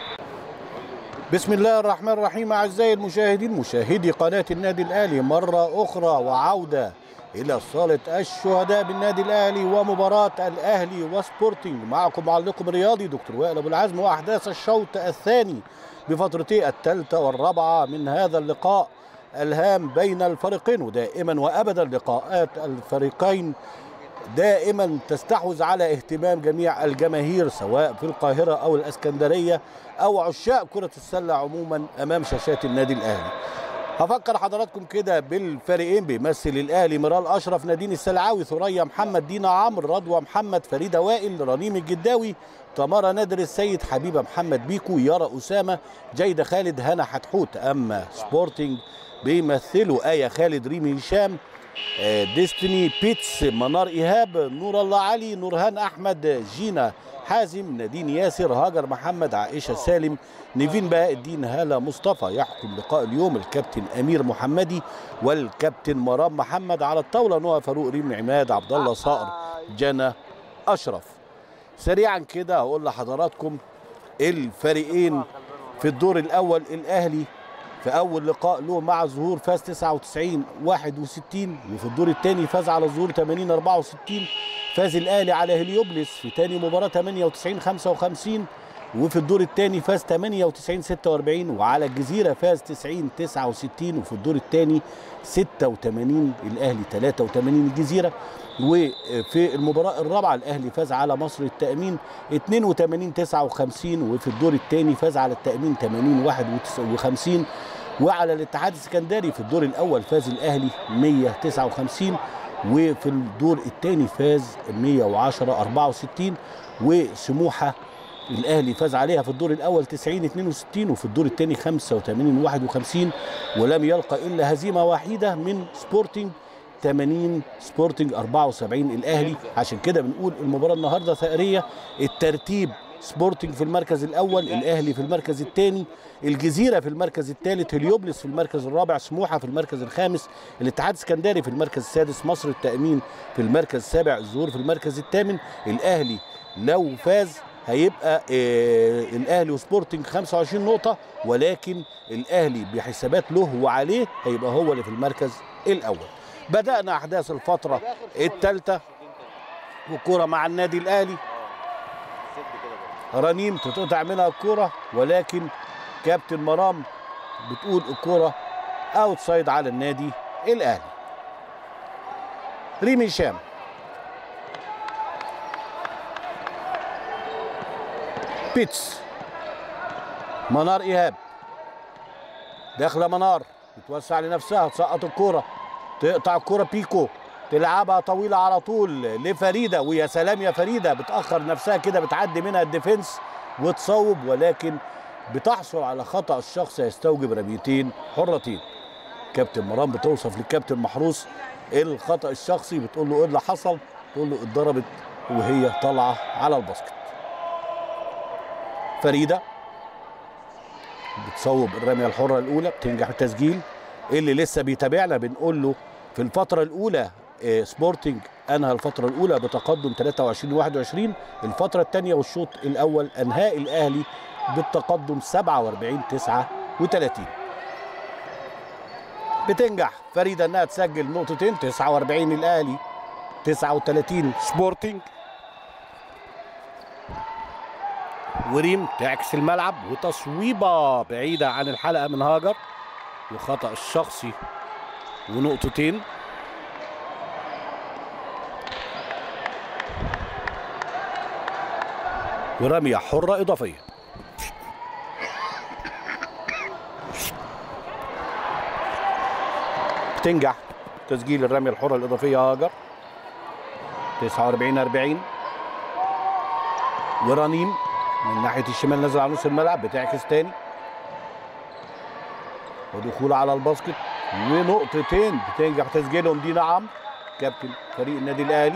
بسم الله الرحمن الرحيم اعزائي المشاهدين مشاهدي قناه النادي الاهلي مره اخرى وعوده الى صاله الشهداء بالنادي الاهلي ومباراه الاهلي وسبورتنج معكم معلقكم الرياضي دكتور وائل ابو العزم واحداث الشوط الثاني بفترتي الثالثه والرابعه من هذا اللقاء الهام بين الفريقين ودائما وابدا لقاءات الفريقين دائما تستحوذ على اهتمام جميع الجماهير سواء في القاهرة أو الأسكندرية أو عشاق كرة السلة عموما أمام شاشات النادي الأهلي هفكر حضراتكم كده بالفريقين بيمثل الأهلي مرال أشرف نادين السلعاوي ثريا محمد دينا عمرو رضوى محمد فريدة وائل رنيم الجداوي تمارا نادر السيد حبيبة محمد بيكو يارا أسامة جيدة خالد هنا حتحوت أما سبورتنج بيمثلوا آية خالد ريمي هشام ديستني بيتس منار ايهاب نور الله علي نورهان احمد جينا حازم نادين ياسر هاجر محمد عائشه سالم نيفين بهاء الدين هاله مصطفى يحكم لقاء اليوم الكابتن امير محمدي والكابتن مرام محمد على الطاوله نوى فاروق ريم عماد عبد الله صقر جنى اشرف سريعا كده هقول لحضراتكم الفريقين في الدور الاول الاهلي في اول لقاء له مع الظهور فاز 99 61 وفي الدور الثاني فاز على الظهور 80 64 فاز الاهلي على هليوبلس في ثاني مباراه 98 55 وفي الدور الثاني فاز 98 46 وعلى الجزيره فاز 90 69 وفي الدور الثاني 86 الاهلي 83 الجزيره وفي المباراه الرابعه الاهلي فاز على مصر التامين 82 59 وفي الدور الثاني فاز على التامين 80 51 وعلى الاتحاد السكندري في الدور الاول فاز الاهلي 159 وفي الدور الثاني فاز 110 64 وسموحه الاهلي فاز عليها في الدور الاول 90 62 وفي الدور الثاني 85 51 ولم يلقى الا هزيمه واحده من سبورتنج 80 سبورتنج 74 الاهلي عشان كده بنقول المباراه النهارده ثأريه الترتيب سبورتنج في المركز الاول الاهلي في المركز الثاني الجزيره في المركز الثالث هليوبلس في المركز الرابع سموحه في المركز الخامس الاتحاد السكندري في المركز السادس مصر التامين في المركز السابع الظهور في المركز الثامن الاهلي لو فاز هيبقى آه الاهلي وسبورتنج 25 نقطه ولكن الاهلي بحسابات له وعليه هيبقى هو اللي في المركز الاول بدانا احداث الفتره الثالثه والكره مع النادي الاهلي رنيم تتقطع منها الكرة ولكن كابتن مرام بتقول الكرة اوتسايد على النادي الاهلي ريمي شام بيتس منار ايهاب داخله منار بتوسع لنفسها تسقط الكوره تقطع الكوره بيكو تلعبها طويله على طول لفريده ويا سلام يا فريده بتاخر نفسها كده بتعدي منها الديفنس وتصوب ولكن بتحصل على خطا الشخص يستوجب رميتين حرتين كابتن مرام بتوصف للكابتن محروس الخطا الشخصي بتقول له ايه اللي حصل تقول له اتضربت وهي طالعه على الباسكت فريده بتصوب الرميه الحره الاولى بتنجح التسجيل اللي لسه بيتابعنا بنقول له في الفتره الاولى آه، سبورتنج انهى الفتره الاولى بتقدم 23 21 الفتره الثانيه والشوط الاول انهاء الاهلي بالتقدم 47 39 بتنجح فريده انها تسجل نقطتين 49 الاهلي 39 سبورتنج وريم تعكس الملعب وتصويبه بعيده عن الحلقه من هاجر وخطا الشخصي ونقطتين ورميه حره اضافيه بتنجح تسجيل الرميه الحره الاضافيه هاجر 49 40 ورنيم من ناحيه الشمال نازل على نص الملعب بتعكس تاني ودخول على الباسكت ونقطتين بتنجح تسجيلهم دينا عمرو كابتن فريق النادي الاهلي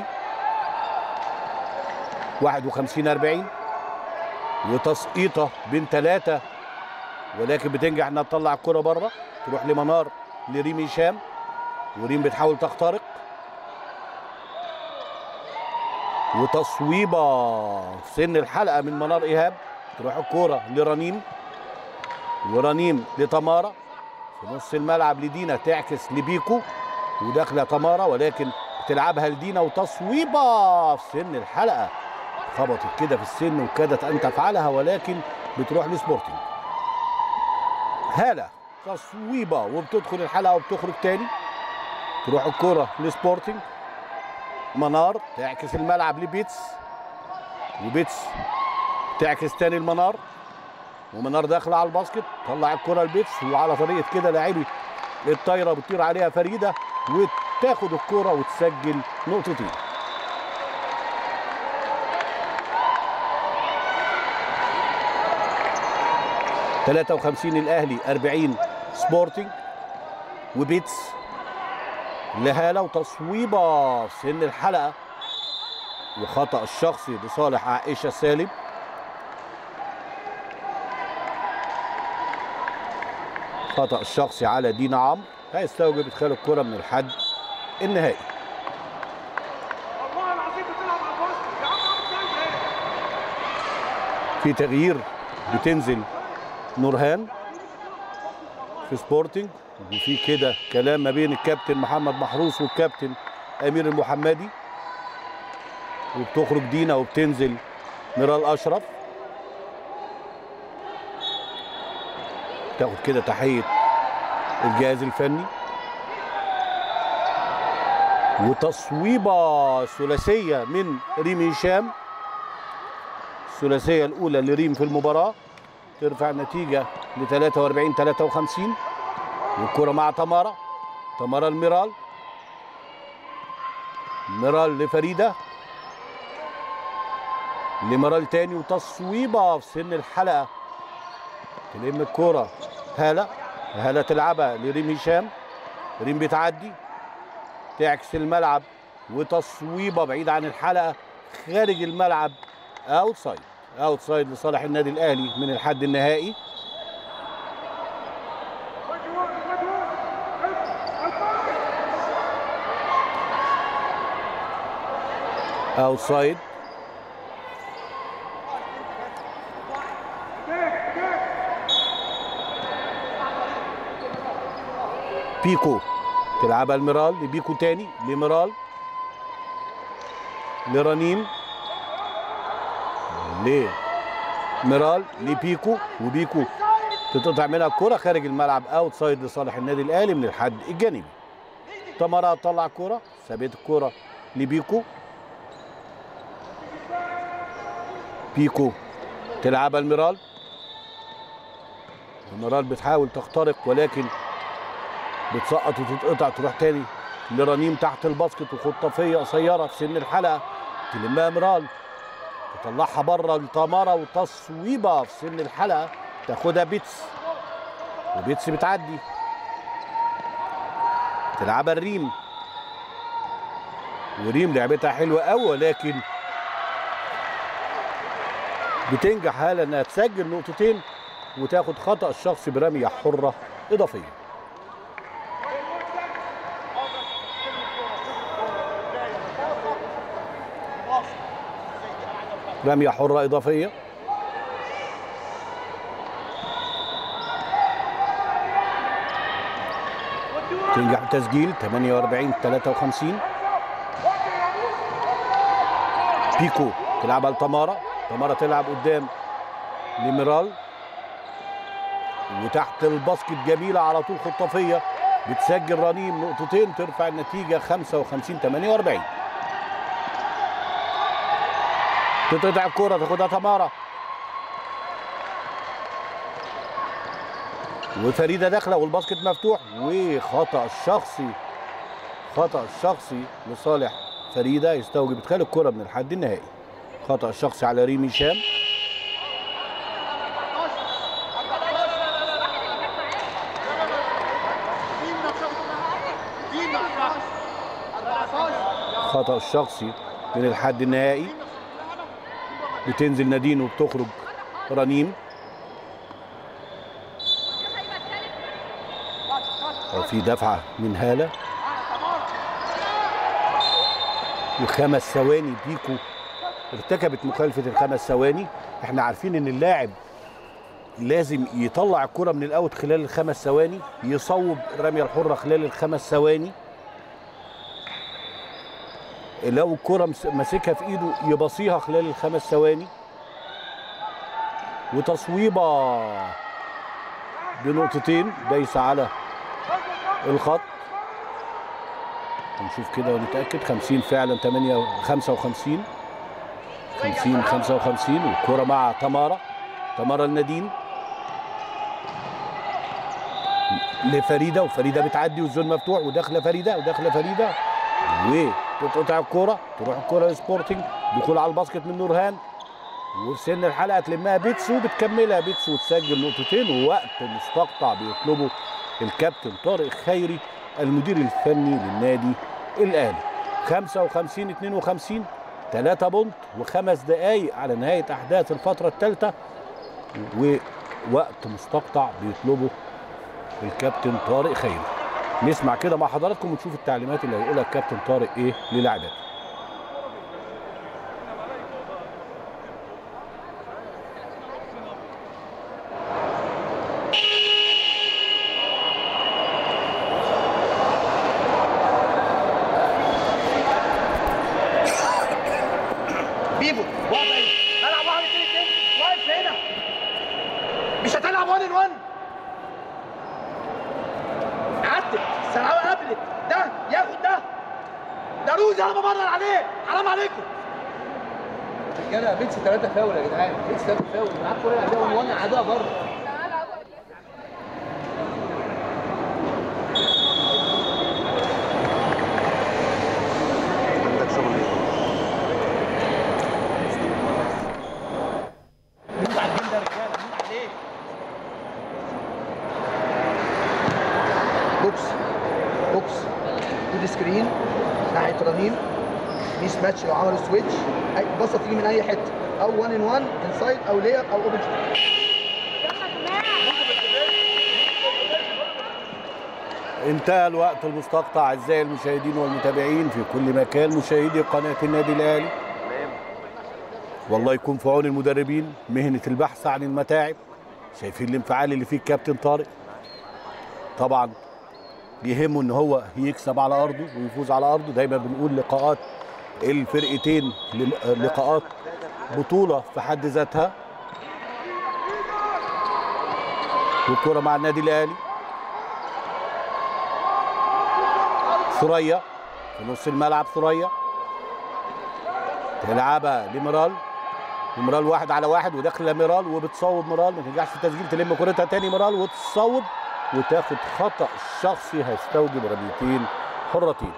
51 40 وتسقيطه بين ثلاثه ولكن بتنجح انها تطلع الكره بره تروح لمنار لريم هشام وريم بتحاول تخترق وتصويبه في سن الحلقه من منار ايهاب تروح الكوره لرنيم ورنيم لتمارا في نص الملعب لدينا تعكس لبيكو وداخله تمارا ولكن بتلعبها لدينا وتصويبه في سن الحلقه خبطت كده في السن وكادت ان تفعلها ولكن بتروح لسبورتنج هاله تصويبه وبتدخل الحلقه وبتخرج تاني تروح الكره لسبورتنج منار تعكس الملعب لبيتس وبيتس تعكس تاني المنار ومنار داخله على الباسكت طلع الكره لبيتس وعلى طريقه كده لاعبي الطايره بتطير عليها فريده وتاخد الكره وتسجل نقطتين تلاتة وخمسين الأهلي أربعين سبورتنج وبيتس لهالة وتصويبة في سن الحلقة وخطأ الشخصي لصالح عائشة سالم خطأ الشخصي على دينا عمرو هيستوجب ادخال الكرة من الحد النهائي والله العظيم بتلعب على الباسكت يا عم اوفسايد ايه؟ في تغيير بتنزل نورهان في سبورتنج وفي كده كلام ما بين الكابتن محمد محروس والكابتن امير المحمدي وبتخرج دينا وبتنزل ميرال اشرف تاخد كده تحيه الجهاز الفني وتصويبه ثلاثيه من ريم هشام الثلاثيه الاولى لريم في المباراه ترفع النتيجه ل 43 53 والكره مع تمارا تمارا الميرال ميرال لفريده لميرال تاني وتصويبه في سن الحلقه تلم الكره هاله هاله تلعبها لريم هشام ريم بتعدي تعكس الملعب وتصويبه بعيد عن الحلقه خارج الملعب اوتسايد اوتسايد لصالح النادي الاهلي من الحد النهائي اوتسايد بيكو تلعبها الميرال لبيكو تاني لميرال لرنيم لميرال لبيكو وبيكو تتقطع منها الكرة خارج الملعب اوت سايد لصالح النادي الاهلي من الحد الجانبي تمارا طلع الكرة سابت الكرة لبيكو بيكو تلعبها الميرال الميرال بتحاول تخترق ولكن بتسقط وتتقطع تروح تاني لرنيم تحت الباسكت وخطافيه قصيره في سن الحلقه تلمها ميرال تطلعها بره لتمارا وتصويبه في سن الحلقه تاخدها بيتس وبيتس بتعدي تلعبها الريم وريم لعبتها حلوه قوي ولكن بتنجح هاله انها تسجل نقطتين وتاخد خطا الشخصي برميه حره اضافيه رميه حره اضافيه تنجح بتسجيل 48 53 بيكو تلعبها لتمارا تمارا تلعب قدام لميرال وتحت الباسكت جميله على طول خطافيه بتسجل رنيم نقطتين ترفع النتيجه 55 48 تتقطع الكوره تاخدها تمارا وفريده داخله والباسكت مفتوح وخطا الشخصي خطا الشخصي لصالح فريده يستوجب ادخال الكره من الحد النهائي خطا الشخصي على ريم هشام خطا الشخصي من الحد النهائي بتنزل نادين وبتخرج رنيم وفي دفعه من هاله وخمس ثواني بيكو ارتكبت مخالفه الخمس ثواني احنا عارفين ان اللاعب لازم يطلع الكره من الاوت خلال الخمس ثواني يصوب الرميه الحره خلال الخمس ثواني لو الكره مس- ماسكها في ايده يبصيها خلال الخمس ثواني وتصويبه بنقطتين دايسه على الخط نشوف كده ونتاكد 50 فعلا 8 55 50 55 والكره مع تمارا تمارا الندين لفريده وفريده بتعدي والزون مفتوح وداخله فريده وداخله فريده وتتقطع الكوره تروح الكوره لسبورتنج دخول على الباسكت من نورهان وفي سن الحلقه تلمها بيتس وبتكملها بيتس وتسجل نقطتين ووقت مستقطع بيطلبه الكابتن طارق خيري المدير الفني للنادي الاهلي 55 52 3 بونت وخمس دقائق على نهايه احداث الفتره الثالثه ووقت مستقطع بيطلبه الكابتن طارق خيري نسمع كده مع حضراتكم ونشوف التعليمات اللي هيقولها الكابتن طارق ايه للاعباته بيبو واقف هنا بلعب واحد اتنين اتنين واقف هنا مش هتلعب 1 ان 1 عدت الثانويه قبلت ده ياخد ده ده روزي انا بمرر عليه حرام عليكم رجاله بيتس ثلاثة فاول يا جدعان بيتس ثلاثة فاول معاك كوره يعديها 1 1 عدها بره عندك شغل ايه؟ مين على الجيم ده يا رجاله مين عليه بوكس بوكس دود سكرين ناحيه رنين ميس ماتش لو عملوا سويتش اي بصه تيجي من اي حته او 1 ان 1 انسايد او لير او اوبن انتهى الوقت المستقطع اعزائي المشاهدين والمتابعين في كل مكان مشاهدي قناه النادي الاهلي والله يكون في عون المدربين مهنه البحث عن المتاعب شايفين الانفعال اللي فيه الكابتن طارق طبعا بيهمه ان هو يكسب على ارضه ويفوز على ارضه دايما بنقول لقاءات الفرقتين لم- لقاءات بطوله في حد ذاتها والكره مع النادي الاهلي ثريا في نص الملعب ثريا تلعبها لميرال ومرال واحد على واحد وداخله ميرال وبتصوب ميرال ما تنجحش في تسجيل تلم كورتها تاني ميرال وتصوب وتاخد خطا شخصي هيستوجب رميتين حرتين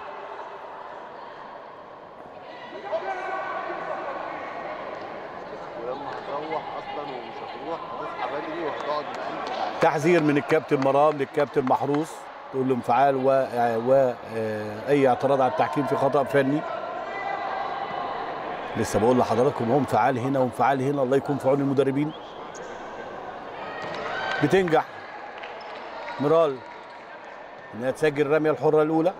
ولما هتروح اصلا ومش هتروح هتصحى بدري وهتقعد مقلب على تحذير من الكابتن مرام للكابتن محروس تقول له انفعال و... و... آه، اي اعتراض على التحكيم في خطا فني لسه بقول لحضراتكم هو انفعال هنا وانفعال هنا الله يكون في عون المدربين بتنجح مرال انها تسجل الرميه الحره الاولى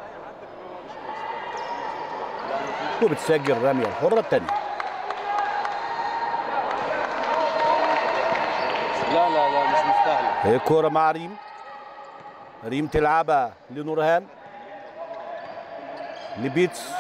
وبتسجل الرميه الحره الثانيه لا لا لا مش مستاهله هي الكوره مع ريم ريم تلعبها لنورهان لبيتس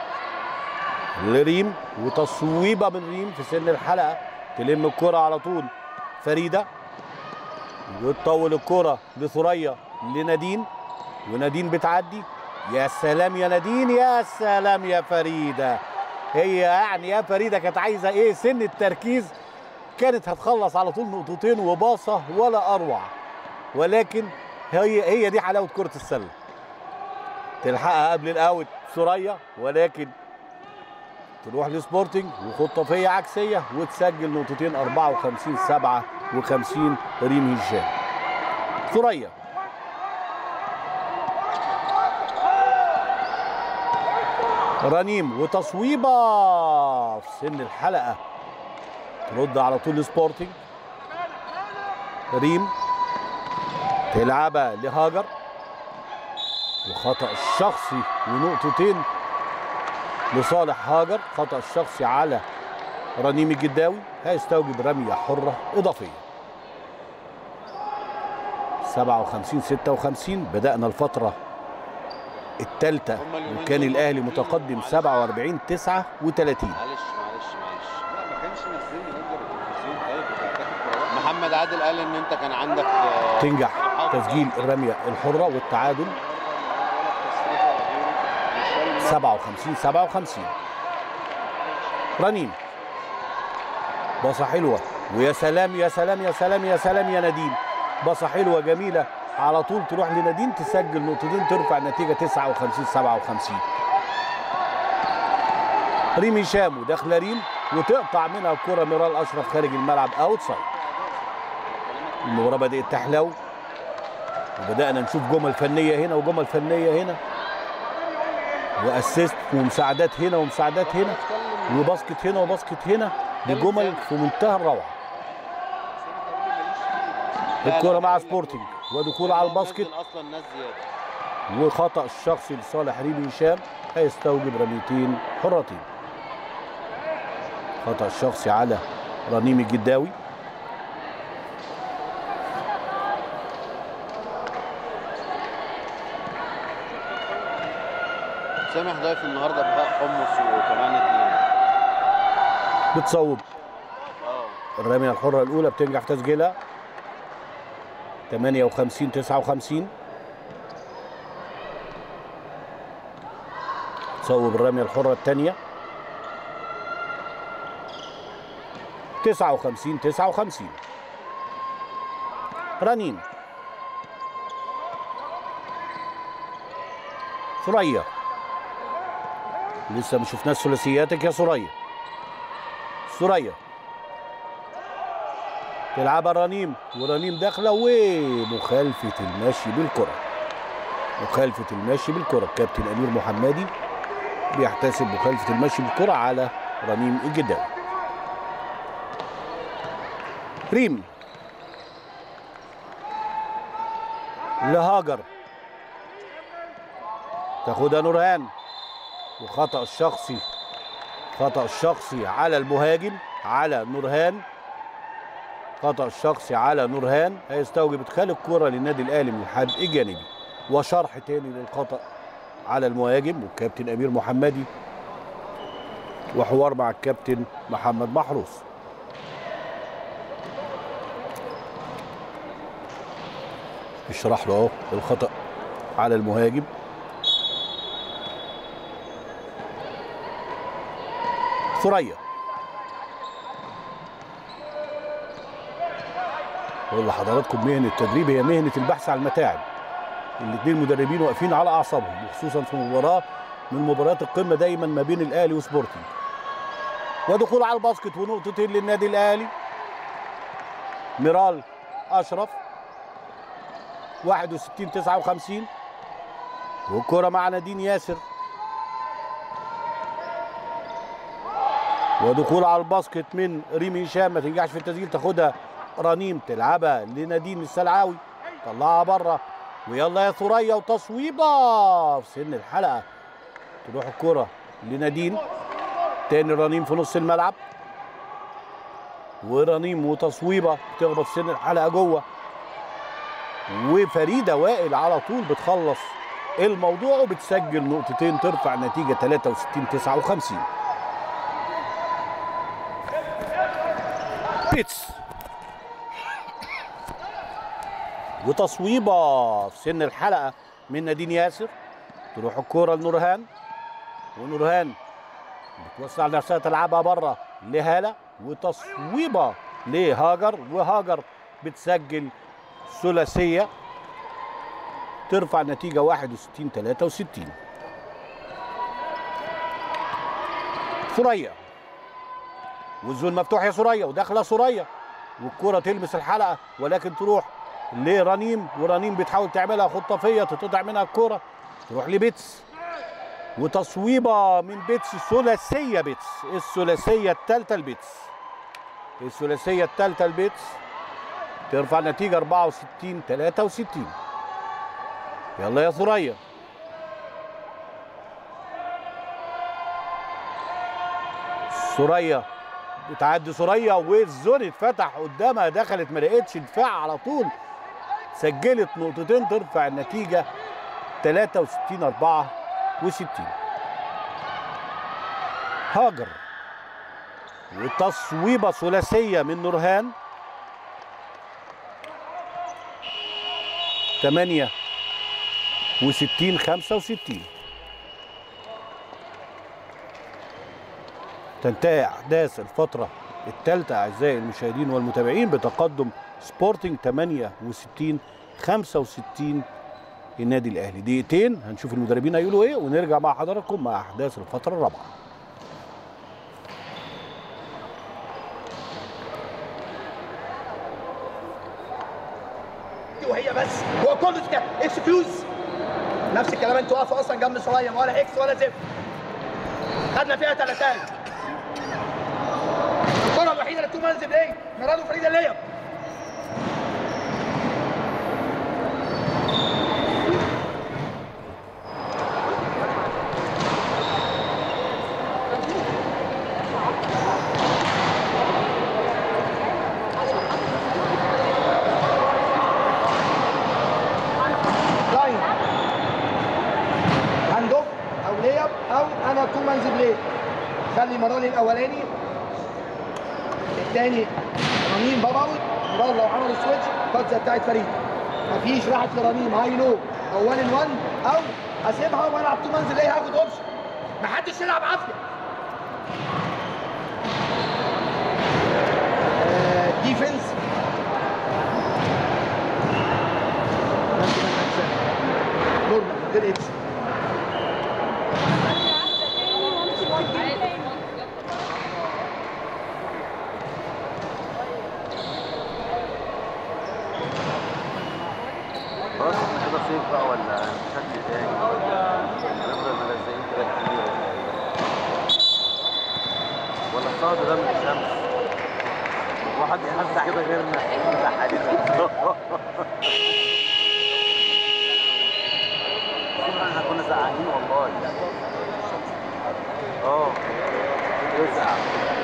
لريم وتصويبه من ريم في سن الحلقه تلم الكوره على طول فريده وتطول الكوره لثريا لنادين ونادين بتعدي يا سلام يا نادين يا سلام يا فريده هي يعني يا فريده كانت عايزه ايه سن التركيز كانت هتخلص على طول نقطتين وباصه ولا اروع ولكن هي هي دي حلاوه كره السله تلحقها قبل الاوت ثريا ولكن تروح لسبورتنج وخطافيه عكسيه وتسجل نقطتين 54 57 ريم هشام ثريا رنيم وتصويبه في سن الحلقه ترد على طول لسبورتنج ريم تلعبها لهاجر وخطأ الشخصي ونقطتين لصالح هاجر خطأ الشخصي على رنيم الجداوي هيستوجب رمية حرة إضافية 57 56 بدأنا الفترة الثالثة هما اليومين وكان دول الأهلي مطلوبين. متقدم 47 39 معلش معلش معلش لا ما كانش نازلين ينزل التلفزيون طيب كانت تاخد قرار. محمد عادل قال ان انت كان عندك آه، تنجح محاضرة. تسجيل الرمية الحرة والتعادل 57 57 رنيم باصة حلوة ويا سلام يا سلام يا سلام يا سلام يا نادين باصة حلوة جميلة على طول تروح لنادين تسجل نقطتين ترفع النتيجة 59 57 ريم هشام وداخلة ريم وتقطع منها الكرة ميرال أشرف خارج الملعب أوت سايد المباراة بدأت تحلو وبدأنا نشوف جمل فنية هنا وجمل فنية هنا واسيست ومساعدات هنا ومساعدات هنا وباسكت هنا وباسكت هنا دي جمل في منتهى الروعه لا، الكرة لا، مع لا، سبورتنج ودخول على الباسكت نزل اصلا ناس زياده وخطا الشخصي لصالح ريم هشام هيستوجب رميتين حرتين خطا الشخصي على رنيم الجداوي سامح ضيف النهارده بهاء حمص وكمان اتنين بتصوب اه الرمية الحرة الأولى بتنجح في تسجيلها 58 59 تصوب الرمية الحرة الثانية 59 59 رنين ثريا لسه ما شفناش ثلاثياتك يا ثريا ثريا تلعبها رنيم ورنيم داخله ومخالفه المشي بالكره مخالفه المشي بالكره الكابتن امير محمدي بيحتسب مخالفه المشي بالكره على رنيم الجداوي ريم لهاجر تاخدها نورهان وخطأ الشخصي خطأ الشخصي على المهاجم على نورهان خطأ الشخصي على نورهان هيستوجب ادخال الكرة للنادي الاهلي من الحد الجانبي وشرح تاني للخطأ على المهاجم والكابتن امير محمدي وحوار مع الكابتن محمد محروس يشرح له اهو الخطأ على المهاجم ثريا بقول لحضراتكم مهنه التدريب هي مهنه البحث عن المتاعب الاثنين مدربين واقفين على اعصابهم وخصوصا في مباراه من مباريات القمه دايما ما بين الاهلي وسبورتنج ودخول على الباسكت ونقطتين للنادي الاهلي ميرال اشرف 61 59 والكره مع نادين ياسر ودخول على الباسكت من ريمي هشام ما تنجحش في التسجيل تاخدها رنيم تلعبها لنادين السلعاوي طلعها بره ويلا يا ثريا وتصويبه في سن الحلقه تروح الكره لنادين تاني رنيم في نص الملعب ورنيم وتصويبه تخبط سن الحلقه جوه وفريده وائل على طول بتخلص الموضوع وبتسجل نقطتين ترفع النتيجه 63 59 بيتس وتصويبه في سن الحلقه من نادين ياسر تروح الكوره لنورهان ونورهان بتوسع نفسها تلعبها بره لهاله وتصويبه لهاجر وهاجر بتسجل ثلاثيه ترفع النتيجه 61 63 ثريا والزون مفتوح يا ثريا وداخله ثريا والكره تلمس الحلقه ولكن تروح لرنيم ورنيم بتحاول تعملها خطافيه تتقطع منها الكره تروح لبيتس وتصويبه من بيتس ثلاثيه بيتس الثلاثيه الثالثه لبيتس الثلاثيه الثالثه لبيتس ترفع النتيجه 64 63 يلا يا ثريا ثريا بتعدي ثريا والزون اتفتح قدامها دخلت ما لقتش دفاع على طول سجلت نقطتين ترفع النتيجه 63 64 هاجر وتصويبه ثلاثيه من نورهان 8 و60 65 تنتهي احداث الفتره الثالثه اعزائي المشاهدين والمتابعين بتقدم سبورتنج 68 65 النادي الاهلي دقيقتين هنشوف المدربين هيقولوا ايه ونرجع مع حضراتكم مع احداث الفتره الرابعه وهي بس هو كله كده اكسكيوز نفس الكلام انتوا واقفوا اصلا جنب صغير ولا اكس ولا زفت خدنا فيها ثلاثات الكره الوحيده اللي تو منزل ايه مراد وفريده ليا لاين هاند اوف او لياب او انا تو مانز بلاي خلي مراني الاولاني الثاني رنين باب اوت مراد لو عمل سويتش كات بتاعت فريد مفيش راحت لرنين هاي لو او 1 ان 1 او اسيبها والعب تو مانز بلاي هاخد اوبشن محدش يلعب عافيه ديفنس نورمال من غير اكس خلاص احنا كده صيف بقى ولا بشكل تاني نفضل ملزقين كده كتير ولا الصهد ده من الشمس واحد يحس كده غيرنا احنا كنا زعقانين والله اه يزعق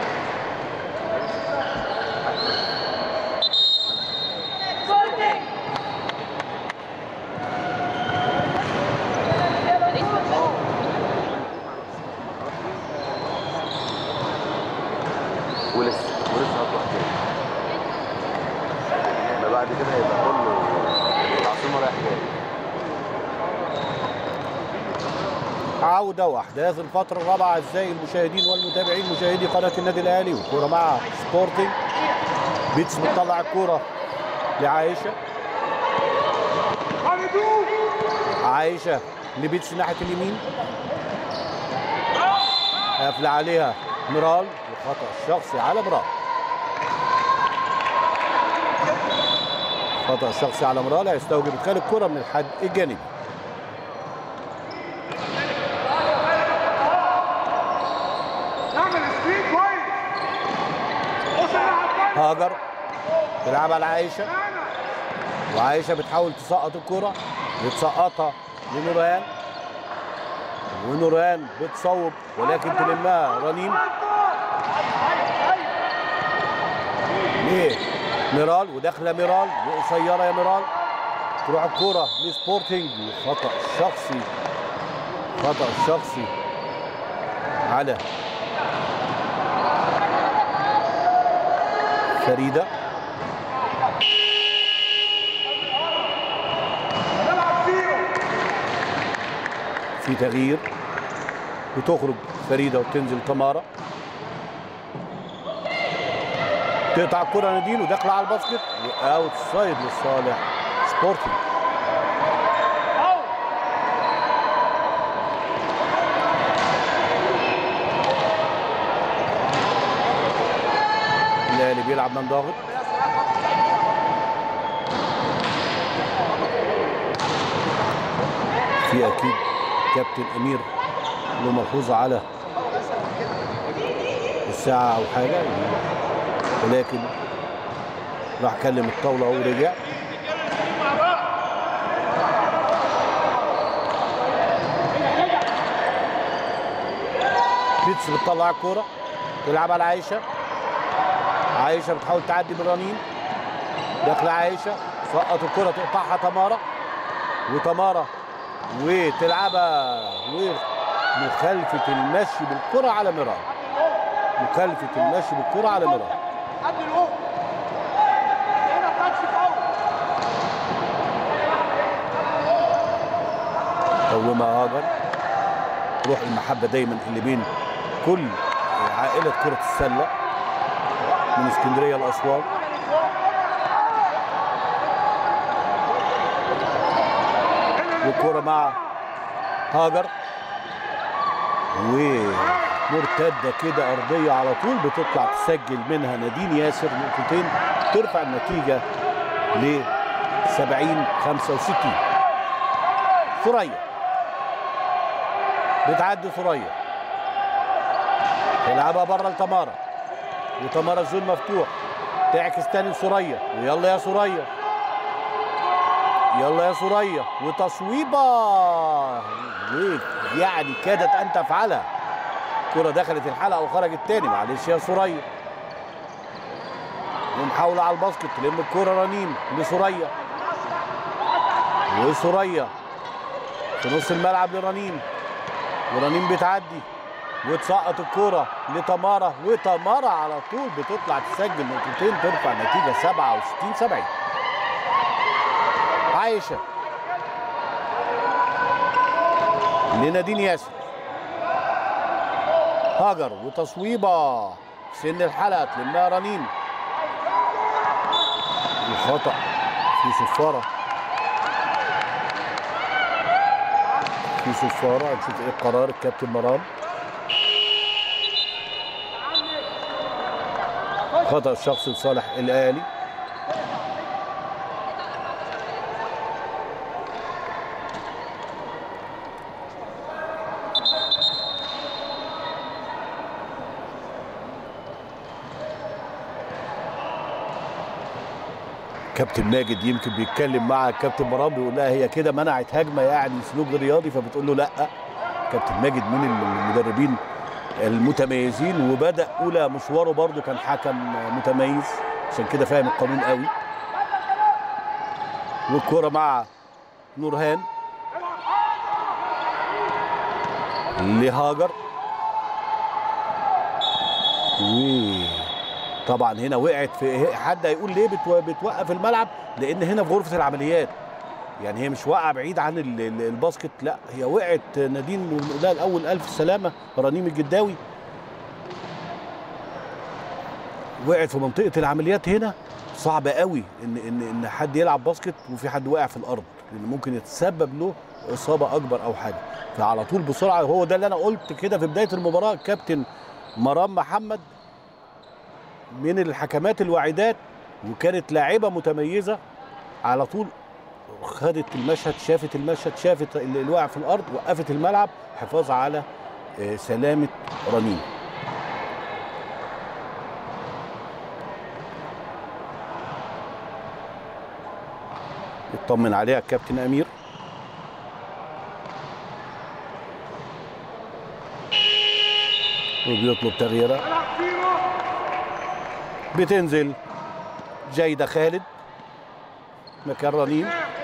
ولسه ولسه هتروح تاني ما بعد كده هيبقى كله العاصمه رايح جاي عودة وأحداث الفترة الرابعة أعزائي المشاهدين والمتابعين مشاهدي قناة النادي الأهلي والكرة مع سبورتنج بيتس بتطلع الكرة لعائشه عائشه لبيتس ناحيه اليمين قافله عليها مرال وخطا شخصي على مرال خطا شخصي على مرال هيستوجب ادخال الكره من الحد الجانبي نعمل سكرين كويس بص انا عبال هاجر تلعب على عائشه وعائشه بتحاول تسقط الكره بتسقطها لنوران ونوران بتصوب ولكن تلمها رنيم ليه ميرال وداخله ميرال وقصيره يا ميرال تروح الكره لسبورتنج وخطا شخصي خطا شخصي على فريده في تغيير بتخرج فريده وتنزل تمارا تقطع الكره نادين وداخله على الباسكت واوت سايد لصالح سبورتنج الاهلي بيلعب من ضاغط في اكيد كابتن امير له ملحوظه على الساعه او حاجه ولكن راح كلم الطاوله ورجع بيتس بتطلع الكوره تلعب على عايشه عايشه بتحاول تعدي من رنين داخله عايشه سقط الكره تقطعها تمارا وتمارا وتلعبها ومخالفه المشي بالكره على ميران مخالفه المشي بالكره على ميران قبل الهوك هنا تاتش فاول قومها هاجر روح المحبه دايما اللي بين كل عائله كره السله من اسكندريه لاسوان والكرة مع هاجر ومرتدة كده أرضية على طول بتطلع تسجل منها نادين ياسر نقطتين ترفع النتيجة ل 70 65 ثريا بتعدي ثريا تلعبها بره لتمارا وتمارا الزون مفتوح تعكس تاني لثريا ويلا يا ثريا يلا يا ثريا وتصويبه يعني كادت ان تفعلها الكرة دخلت الحلقة وخرجت تاني معلش يا ثريا ومحاولة على الباسكت تلم الكرة رنيم لثريا وثريا في نص الملعب لرنيم ورنيم بتعدي وتسقط الكرة لتمارا وتمارا على طول بتطلع تسجل نقطتين ترفع النتيجة 67 70 عايشة لنادين ياسر هاجر وتصويبة سن الحلقة تلمها رنين وخطأ في صفارة في صفارة هنشوف ايه قرار الكابتن مرام خطأ الشخصي لصالح الأهلي كابتن ماجد يمكن بيتكلم مع الكابتن مرام بيقول لها هي كده منعت هجمه يعني سلوك رياضي فبتقول له لا كابتن ماجد من المدربين المتميزين وبدا اولى مشواره برده كان حكم متميز عشان كده فاهم القانون قوي والكوره مع نورهان لهاجر وطبعا هنا وقعت في حد هيقول ليه بتو- بتوقف الملعب لان هنا في غرفه العمليات يعني هي مش واقعه بعيد عن ال- ال- الباسكت لا هي وقعت نادين ونقول لها الاول الف سلامه رنيم الجداوي وقعت في منطقه العمليات هنا صعب قوي ان ان ان حد يلعب باسكت وفي حد واقع في الارض لان ممكن يتسبب له اصابه اكبر او حاجه فعلى طول بسرعه هو ده اللي انا قلت كده في بدايه المباراه كابتن مرام محمد من الحكمات الواعدات وكانت لاعبه متميزه على طول خدت المشهد شافت المشهد شافت اللي اللي واقع في الارض وقفت الملعب حفاظ على آه، سلامه رنين يطمن عليها الكابتن امير وبيطلب تغييرها بتنزل جيدة خالد مكان رنين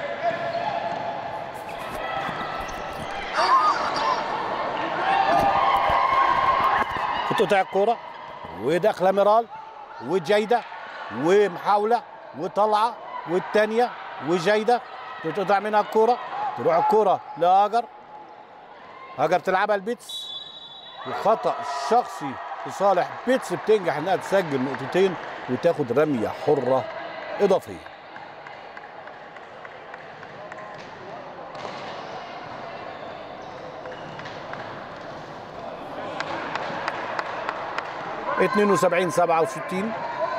بتقطع الكرة وداخلة ميرال وجيدة ومحاولة وطلعة والتانية وجيدة تقطع منها الكرة تروح الكرة لهاجر هاجر تلعبها البيتس وخطأ شخصي لصالح بيتس بتنجح انها تسجل نقطتين وتاخد رمية حرة إضافية اتنين وسبعين سبعة وستين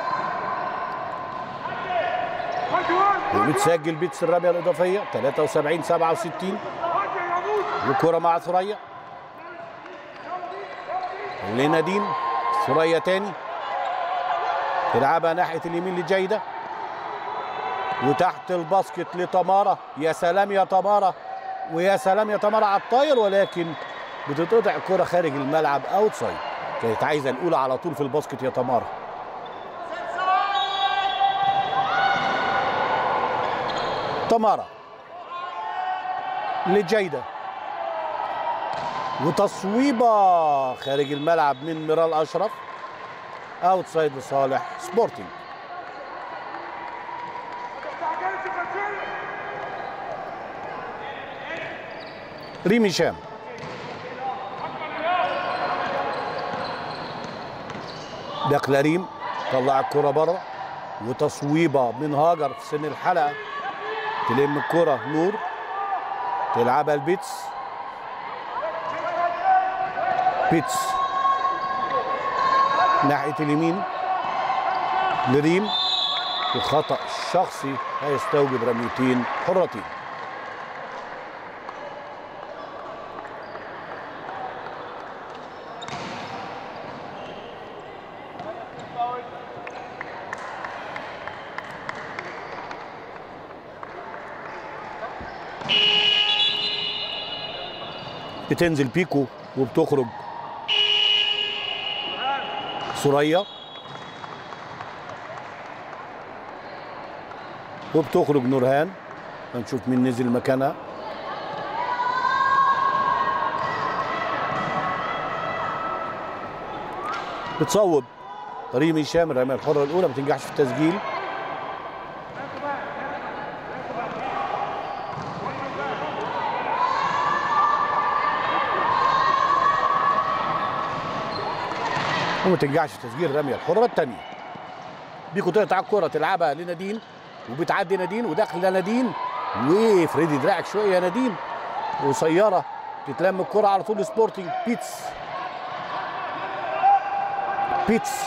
وبتسجل بيتس الرمية الإضافية 73 67 وكرة مع ثريا لنادين ثريا تاني تلعبها ناحية اليمين لجيدة وتحت الباسكت لتمارا يا سلام يا تمارا ويا سلام يا تمارا على الطاير ولكن بتتقطع الكرة خارج الملعب اوت سايد كانت عايزة الأولى على طول في الباسكت يا تمارا تمارا لجيدة وتصويبة خارج الملعب من ميرال أشرف اوت سايد لصالح سبورتنج ريمي شام داخله ريم طلع الكرة بره وتصويبة من هاجر في سن الحلقة تلم الكرة نور تلعبها البيتس بيتس ناحية اليمين لريم وخطأ شخصي هيستوجب رميتين حرتين بتنزل بيكو وبتخرج ثريا وبتخرج نورهان هنشوف مين نزل مكانها بتصوب ريم هشام الرميه الحره الاولى ما بتنجحش في التسجيل وما تنجحش في تسجيل الرميه الحره الثانيه بيكو تقطع الكره تلعبها لنادين وبتعدي نادين وداخله نادين وفريدي دراعك شويه يا نادين قصيره تتلم الكره على طول سبورتنج بيتس بيتس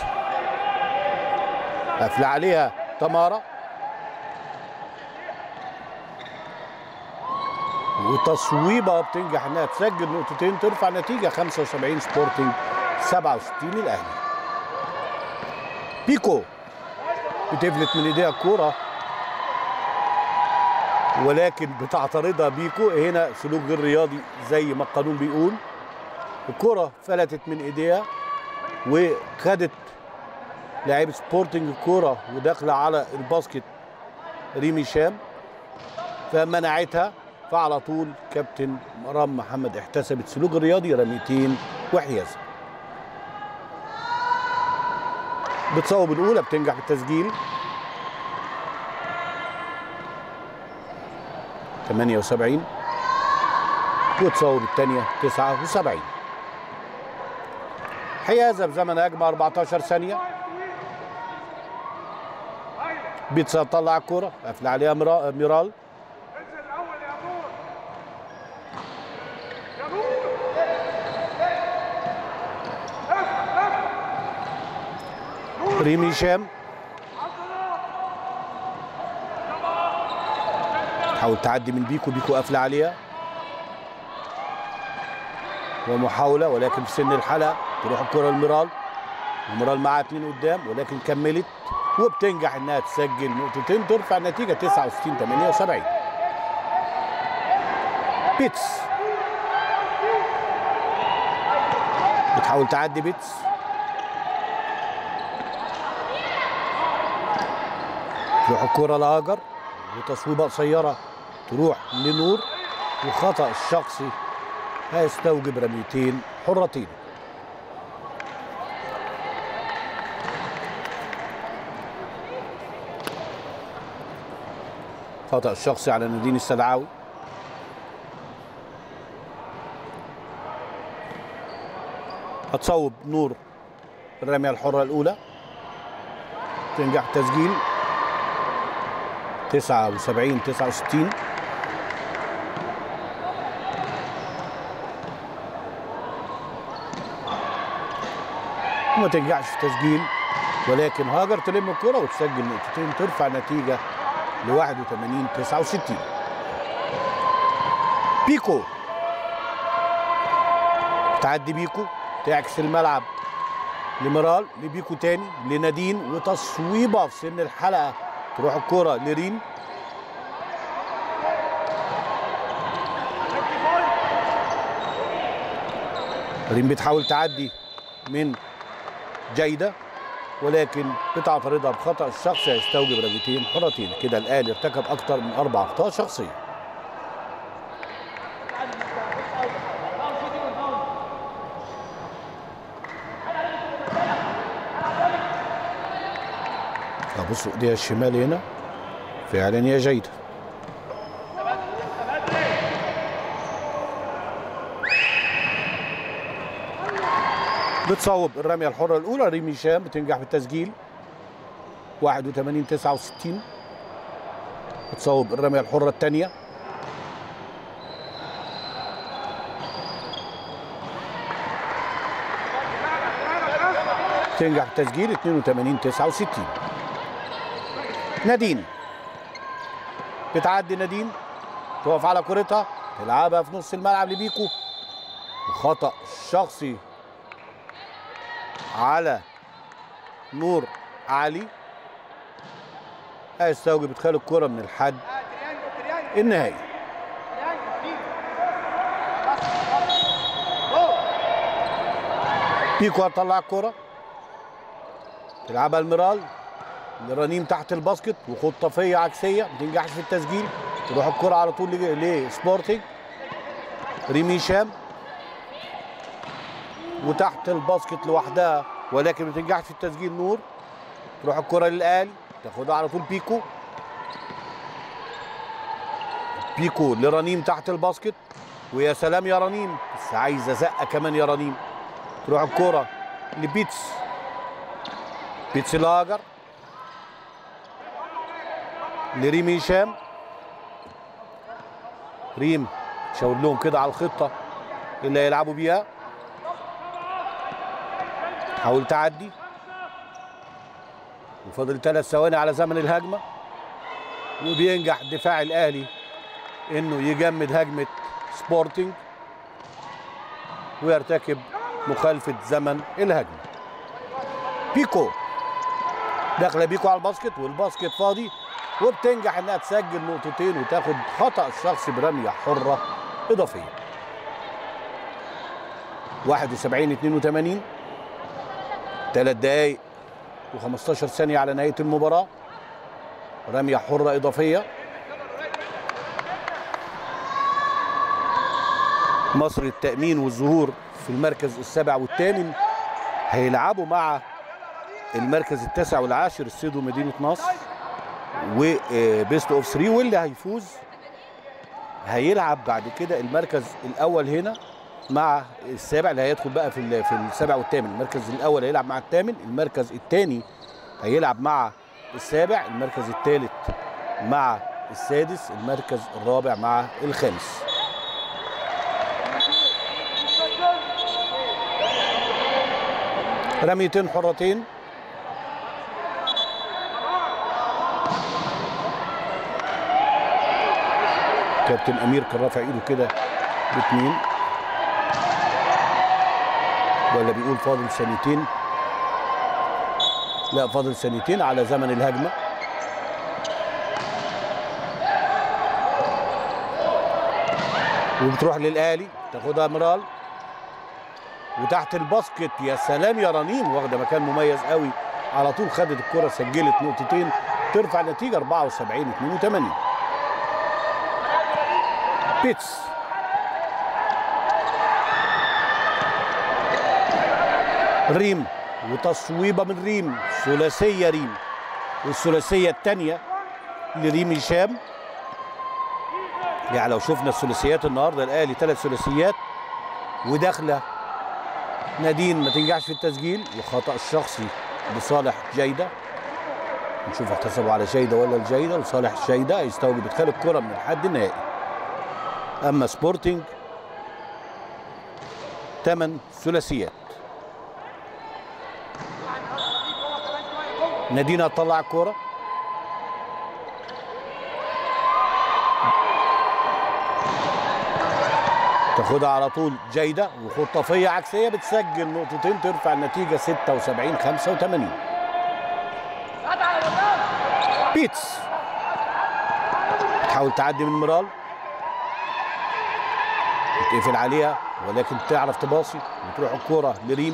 قافله عليها تمارا وتصويبه بتنجح انها تسجل نقطتين ترفع نتيجه 75 سبورتنج 67 الاهلي بيكو بتفلت من ايديها الكوره ولكن بتعترضها بيكو هنا سلوك غير رياضي زي ما القانون بيقول الكرة فلتت من ايديها وخدت لاعب سبورتنج الكرة وداخلة على الباسكت ريمي شام فمنعتها فعلى طول كابتن مرام محمد احتسبت سلوك الرياضي رميتين وحيازة بتصوب الأولى بتنجح بالتسجيل 78 وتصوب الثانية 79 حيازة بزمن هجمة 14 ثانية بيتسا طلع الكرة قافل عليها مرا- ميرال انزل الاول يا نور يا نور ريم هشام تحاول تعدي من بيكو بيكو قافله عليها ومحاوله ولكن في سن الحلقه تروح الكره لميرال وميرال معاها اتنين قدام ولكن كملت وبتنجح انها تسجل نقطتين ترفع النتيجه 69 78 بيتس بتحاول تعدي بيتس تروح الكرة لهاجر وتصويبة قصيرة تروح لنور وخطأ الشخصي هيستوجب رميتين حرتين خطأ الشخصي على نادين السدعاوي هتصوب نور الرمية الحرة الأولى تنجح تسجيل 79 69 وما تنجحش في تسجيل ولكن هاجر تلم الكرة وتسجل نقطتين ترفع النتيجة ل 81 69 بيكو تعدي بيكو تعكس الملعب لميرال لبيكو تاني لنادين وتصويبه في سن الحلقه تروح الكرة لريم ريم بتحاول تعدي من جيدة ولكن بتعترضها بخطأ الشخصي هيستوجب رميتين حرتين كده الأهلي ارتكب أكتر من أربع أخطاء شخصية أبص إيديها الشمال هنا فعلا هي جيدة بتصوب الرمية الحرة الأولى ريم هشام بتنجح بالتسجيل 81 69 بتصوب الرمية الحرة الثانية تنجح بالتسجيل 82 69 نادين بتعدي نادين تقف على كرتها تلعبها في نص الملعب لبيكو وخطأ شخصي على نور علي هيستوجب ادخال الكرة من الحد النهائي بيكو هتطلع الكرة تلعبها الميرال لرنيم تحت الباسكت وخطافية عكسية ما تنجحش في التسجيل تروح الكرة على طول لج- لسبورتنج ريم هشام وتحت الباسكت لوحدها ولكن ما تنجحش في التسجيل نور تروح الكرة للآل تاخدها على طول بيكو بيكو لرنيم تحت الباسكت ويا سلام يا رنيم بس عايزة زقة كمان يا رنيم تروح الكرة لبيتس بيتس لاجر لريم هشام ريم شاور لهم كده على الخطة اللي هيلعبوا بيها حاول تعدي وفاضل ثلاث ثواني على زمن الهجمة وبينجح دفاع الأهلي إنه يجمد هجمة سبورتنج ويرتكب مخالفة زمن الهجمة بيكو داخله بيكو على الباسكت والباسكت فاضي وبتنجح انها تسجل نقطتين وتاخد خطا شخصي برميه حره اضافيه 71 82 ثلاث دقايق و15 ثانيه على نهايه المباراه رميه حره اضافيه مصر التامين والظهور في المركز السابع والثامن هيلعبوا مع المركز التاسع والعاشر السيدو مدينه نصر وبيست اوف 3 واللي هيفوز هيلعب بعد كده المركز الاول هنا مع السابع اللي هيدخل بقى في ال- في السابع والثامن المركز الاول هيلعب مع الثامن المركز الثاني هيلعب مع السابع المركز الثالث مع السادس المركز الرابع مع الخامس رميتين حرتين كابتن امير كان رافع ايده كده باتنين ولا بيقول فاضل ثانيتين لا فاضل ثانيتين على زمن الهجمه وبتروح للاهلي تاخدها مرال وتحت الباسكت يا سلام يا رنيم واخده مكان مميز قوي على طول خدت الكره سجلت نقطتين ترفع النتيجه 74 82 بيتس ريم وتصويبه من ريم ثلاثيه ريم والثلاثيه الثانيه لريم هشام يعني لو شفنا الثلاثيات النهارده الاهلي ثلاث ثلاثيات وداخله نادين ما تنجحش في التسجيل وخطا الشخصي لصالح جيده نشوف احتسبوا على جيده ولا الجيده لصالح جيده يستوجب ادخال الكره من الحد النهائي اما سبورتنج ثمان ثلاثيات نادين هتطلع الكوره تاخدها على طول جيدة وخطافية عكسية بتسجل نقطتين ترفع النتيجة 76 85 بيتس تحاول تعدي من مرال تقفل عليها ولكن تعرف تباصي وتروح الكرة لريم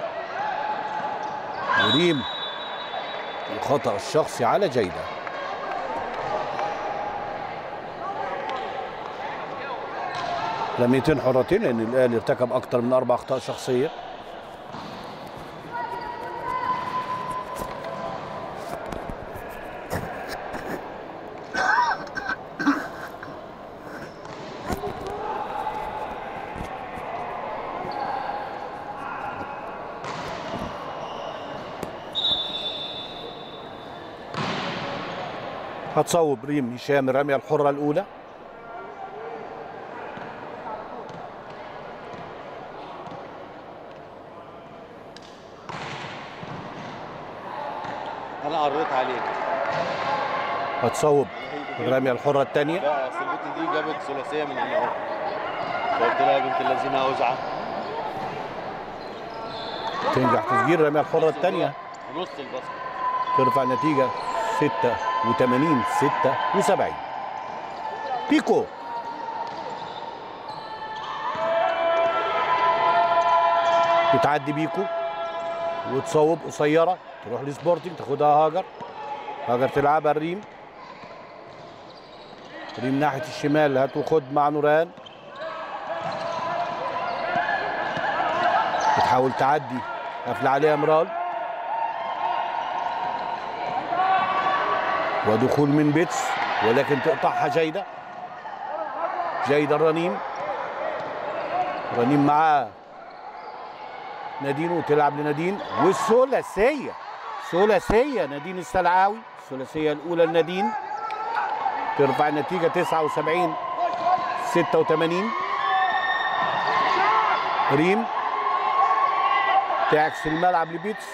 وريم الخطأ الشخصي على جيده رميتين حرتين لان الاهلي ارتكب اكتر من اربع اخطاء شخصيه هتصوب ريم هشام الرميه الحره الاولى انا قريت عليك هتصوب الرميه الحره الثانيه لا اصل البنت دي جابت ثلاثيه من هنا اهو فقلت لها يا بنت الذين اوزعه تنجح تسجيل الرميه الحره الثانيه في نص الباسكت ترفع النتيجه 86 76 بيكو بتعدي بيكو وتصوب قصيره تروح لسبورتنج تاخدها هاجر هاجر تلعبها الريم ريم ناحيه الشمال هات وخد مع نوران بتحاول تعدي قافله عليها مرال ودخول من بيتس ولكن تقطعها جيده جيده الرنيم رنيم معاه نادين وتلعب لنادين والثلاثيه ثلاثيه نادين السلعاوي الثلاثيه الاولى لنادين ترفع النتيجه 79 86 ريم تعكس الملعب لبيتس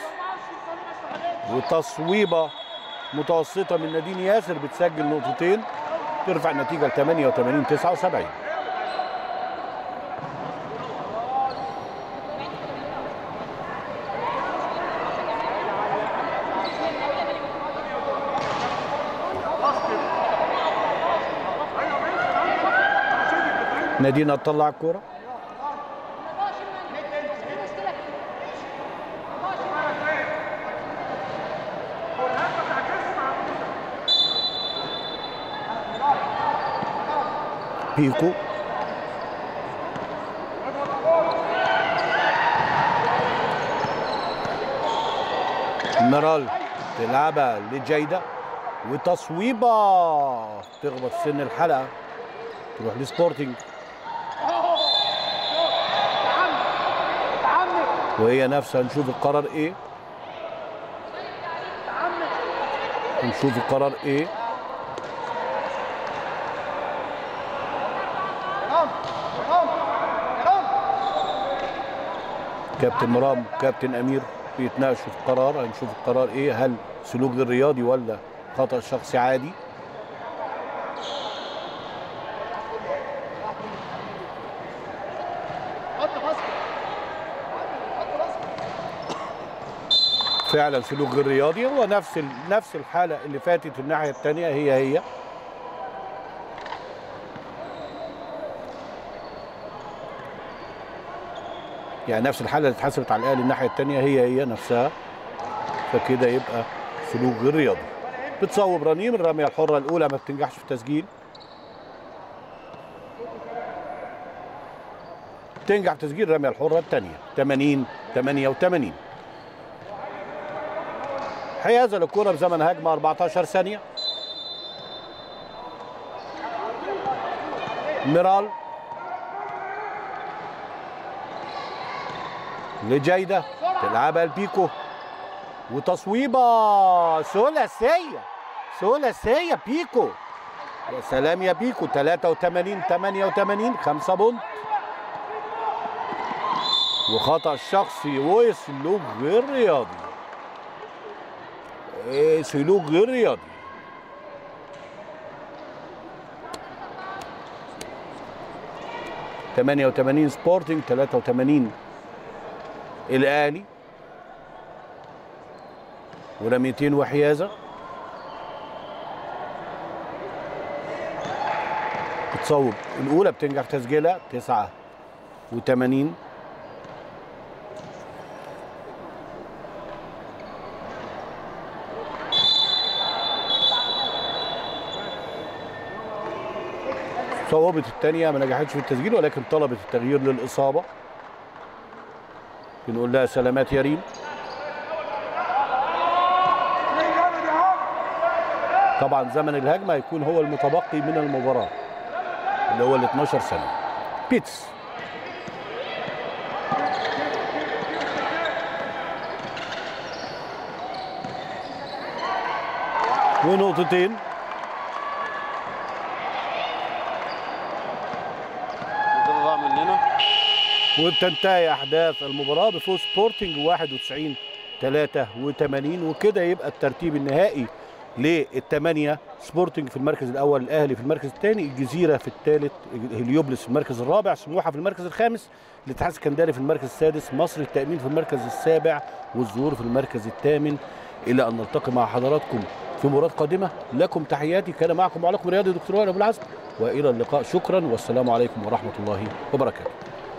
وتصويبه متوسطه من نادين ياسر بتسجل نقطتين ترفع النتيجه ل 88 79 نادين هتطلع الكوره بيكو مرال تلعبها لجيدة وتصويبة تخبط سن الحلقة تروح لسبورتنج وهي نفسها نشوف القرار ايه ونشوف القرار ايه رام رام رام كابتن مرام كابتن امير بيتناقشوا في القرار هنشوف القرار ايه هل سلوك غير رياضي ولا خطا شخصي عادي حط باسكت حط باسكت فعلا سلوك غير رياضي هو نفس ال... نفس الحاله اللي فاتت الناحيه الثانيه هي هي يعني نفس الحاله اللي اتحسبت على الاهلي الناحيه الثانيه هي هي نفسها فكده يبقى سلوك غير رياضي بتصوب رنيم الرميه الحره الاولى ما بتنجحش في التسجيل تنجح في تسجيل الرميه الحره الثانيه 80 88 حيازه للكره بزمن هجمه 14 ثانيه ميرال لجيدة تلعبها البيكو وتصويبة ثلاثية ثلاثية بيكو يا سلام يا بيكو 83 88 5 بونت وخطأ شخصي وسلوك غير رياضي إيه سلوك غير رياضي تمانية وتمانين سبورتنج تلاتة وتمانين الأهلي ورميتين وحيازة بتصوب الأولى بتنجح في تسجيلها تسعة وتمانين صوبت الثانية ما نجحتش في التسجيل ولكن طلبت التغيير للإصابة بنقول لها سلامات يا ريم طبعا زمن الهجمة هيكون هو المتبقي من المباراة اللي هو ال 12 سنة بيتس ونقطتين كده ضاع مننا وبتنتهي احداث المباراه بفوز سبورتنج 91 83 وكده يبقى الترتيب النهائي للثمانيه سبورتنج في المركز الاول الاهلي في المركز الثاني الجزيره في الثالث هليوبلس في المركز الرابع سموحه في المركز الخامس الاتحاد السكندري في المركز السادس مصر التامين في المركز السابع والزهور في المركز الثامن الى ان نلتقي مع حضراتكم في مباراه قادمه لكم تحياتي كان معكم وعليكم رياضي دكتور وائل ابو العزم والى اللقاء شكرا والسلام عليكم ورحمه الله وبركاته